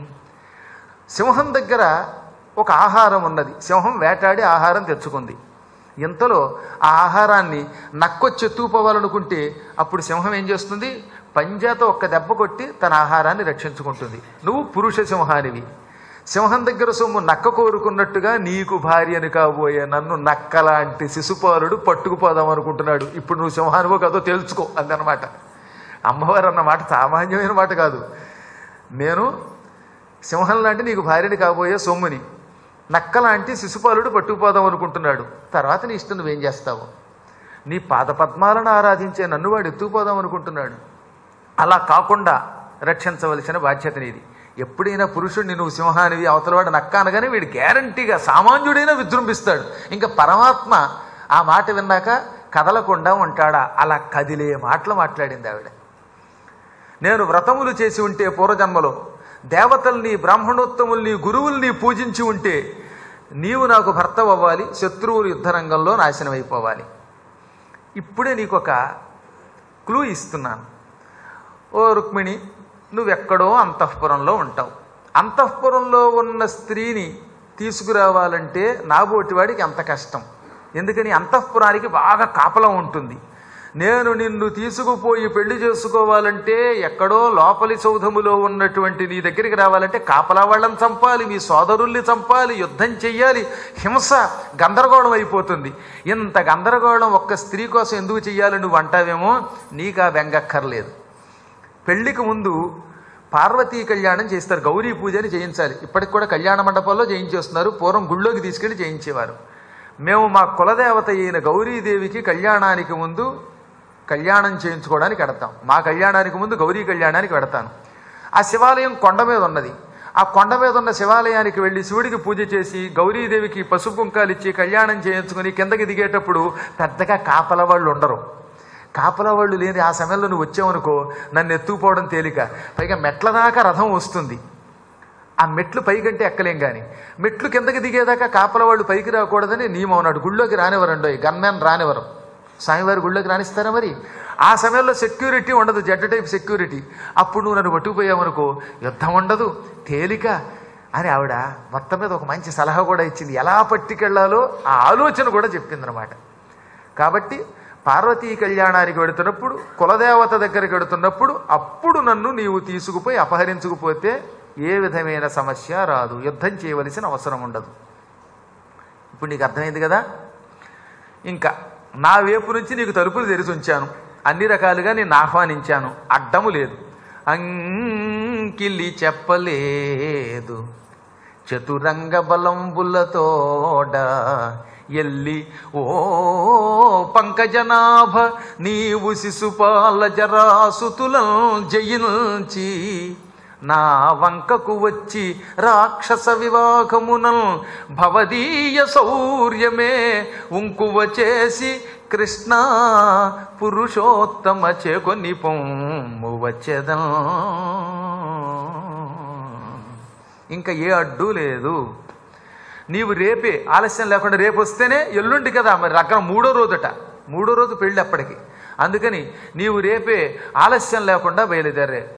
సింహం దగ్గర ఒక ఆహారం ఉన్నది సింహం వేటాడి ఆహారం తెచ్చుకుంది ఇంతలో ఆ ఆహారాన్ని నక్కొచ్చి ఎత్తుకుపోవాలనుకుంటే అప్పుడు సింహం ఏం చేస్తుంది పంజాతో ఒక్క దెబ్బ కొట్టి తన ఆహారాన్ని రక్షించుకుంటుంది నువ్వు పురుష సింహానివి సింహం దగ్గర సొమ్ము నక్క కోరుకున్నట్టుగా నీకు భార్యని కాబోయే నన్ను నక్కలాంటి శిశుపాలుడు పట్టుకుపోదాం అనుకుంటున్నాడు ఇప్పుడు నువ్వు సింహానివో కాదో తెలుసుకో అందనమాట అమ్మవారు అన్న మాట సామాన్యమైన మాట కాదు నేను సింహం లాంటి నీకు భార్యని కాబోయే సొమ్ముని నక్కలాంటి శిశుపాలుడు పట్టుకుపోదాం అనుకుంటున్నాడు తర్వాత నీ ఇష్టం నువ్వేం చేస్తావు నీ పాదపద్మాలను ఆరాధించే నన్ను వాడు ఎత్తుకుపోదాం అనుకుంటున్నాడు అలా కాకుండా రక్షించవలసిన బాధ్యత నీది ఎప్పుడైనా పురుషుడిని నువ్వు సింహానివి అవతలవాడు నక్క అనగానే వీడు గ్యారంటీగా సామాన్యుడైనా విజృంభిస్తాడు ఇంకా పరమాత్మ ఆ మాట విన్నాక కదలకుండా ఉంటాడా అలా కదిలే మాటలు మాట్లాడింది ఆవిడ నేను వ్రతములు చేసి ఉంటే పూర్వజన్మలో దేవతల్ని బ్రాహ్మణోత్తముల్ని గురువుల్ని పూజించి ఉంటే నీవు నాకు భర్త అవ్వాలి శత్రువులు యుద్ధరంగంలో నాశనం అయిపోవాలి ఇప్పుడే నీకు ఒక క్లూ ఇస్తున్నాను ఓ రుక్మిణి నువ్వెక్కడో అంతఃపురంలో ఉంటావు అంతఃపురంలో ఉన్న స్త్రీని తీసుకురావాలంటే నాబోటివాడికి అంత కష్టం ఎందుకని అంతఃపురానికి బాగా కాపలం ఉంటుంది నేను నిన్ను తీసుకుపోయి పెళ్లి చేసుకోవాలంటే ఎక్కడో లోపలి సౌధములో ఉన్నటువంటి నీ దగ్గరికి రావాలంటే కాపలా వాళ్ళని చంపాలి మీ సోదరుల్ని చంపాలి యుద్ధం చెయ్యాలి హింస గందరగోళం అయిపోతుంది ఇంత గందరగోళం ఒక్క స్త్రీ కోసం ఎందుకు చెయ్యాలి నువ్వు అంటావేమో నీకు ఆ బెంగక్కర్లేదు పెళ్లికి ముందు పార్వతీ కళ్యాణం చేస్తారు గౌరీ పూజని చేయించాలి ఇప్పటికి కూడా కళ్యాణ మండపంలో చేయించేస్తున్నారు పూర్వం గుళ్ళోకి తీసుకెళ్లి చేయించేవారు మేము మా కులదేవత అయిన గౌరీదేవికి కళ్యాణానికి ముందు కళ్యాణం చేయించుకోవడానికి వెడతాం మా కళ్యాణానికి ముందు గౌరీ కళ్యాణానికి వెడతాను ఆ శివాలయం కొండ మీద ఉన్నది ఆ కొండ మీద ఉన్న శివాలయానికి వెళ్ళి శివుడికి పూజ చేసి గౌరీదేవికి పసుపు కుంకాలు ఇచ్చి కళ్యాణం చేయించుకుని కిందకి దిగేటప్పుడు పెద్దగా కాపల వాళ్ళు ఉండరు కాపలా వాళ్ళు లేని ఆ సమయంలో నువ్వు వచ్చావనుకో నన్ను ఎత్తుకుపోవడం తేలిక పైగా మెట్ల దాకా రథం వస్తుంది ఆ మెట్లు పైకంటే ఎక్కలేం కానీ మెట్లు కిందకి దిగేదాకా కాపల వాళ్ళు పైకి రాకూడదని నియమం ఉన్నాడు గుళ్ళోకి రానివ్వరండి గన్మెన్ రానివ్వరు స్వామివారి గుళ్ళోకి రాణిస్తారా మరి ఆ సమయంలో సెక్యూరిటీ ఉండదు జడ్డు టైప్ సెక్యూరిటీ అప్పుడు నువ్వు నన్ను పట్టుకుపోయావనుకో యుద్ధం ఉండదు తేలిక అని ఆవిడ మొత్తం మీద ఒక మంచి సలహా కూడా ఇచ్చింది ఎలా పట్టుకెళ్లాలో ఆ ఆలోచన కూడా చెప్పిందనమాట కాబట్టి పార్వతీ కళ్యాణానికి వెడుతున్నప్పుడు కులదేవత దగ్గరికి వెడుతున్నప్పుడు అప్పుడు నన్ను నీవు తీసుకుపోయి అపహరించుకుపోతే ఏ విధమైన సమస్య రాదు యుద్ధం చేయవలసిన అవసరం ఉండదు ఇప్పుడు నీకు అర్థమైంది కదా ఇంకా నా వైపు నుంచి నీకు తలుపులు తెరిచి ఉంచాను అన్ని రకాలుగా నేను ఆహ్వానించాను అడ్డము లేదు అంకిలి చెప్పలేదు చతురంగ బలంబులతోడ ఎల్లి ఓ పంకజనాభ నీవు శిశుపాల జరాసుతులం జయించి నా వంకకు వచ్చి రాక్షస వివాహమునల్ భవదీయ శౌర్యమే ఉంకువ చేసి కృష్ణ పురుషోత్తమ చేకొని పొమ్ము వచ్చేదం ఇంకా ఏ అడ్డు లేదు నీవు రేపే ఆలస్యం లేకుండా రేపు వస్తేనే ఎల్లుండి కదా మరి రకం మూడో రోజుట మూడో రోజు పెళ్ళి అప్పటికి అందుకని నీవు రేపే ఆలస్యం లేకుండా బయలుదేరే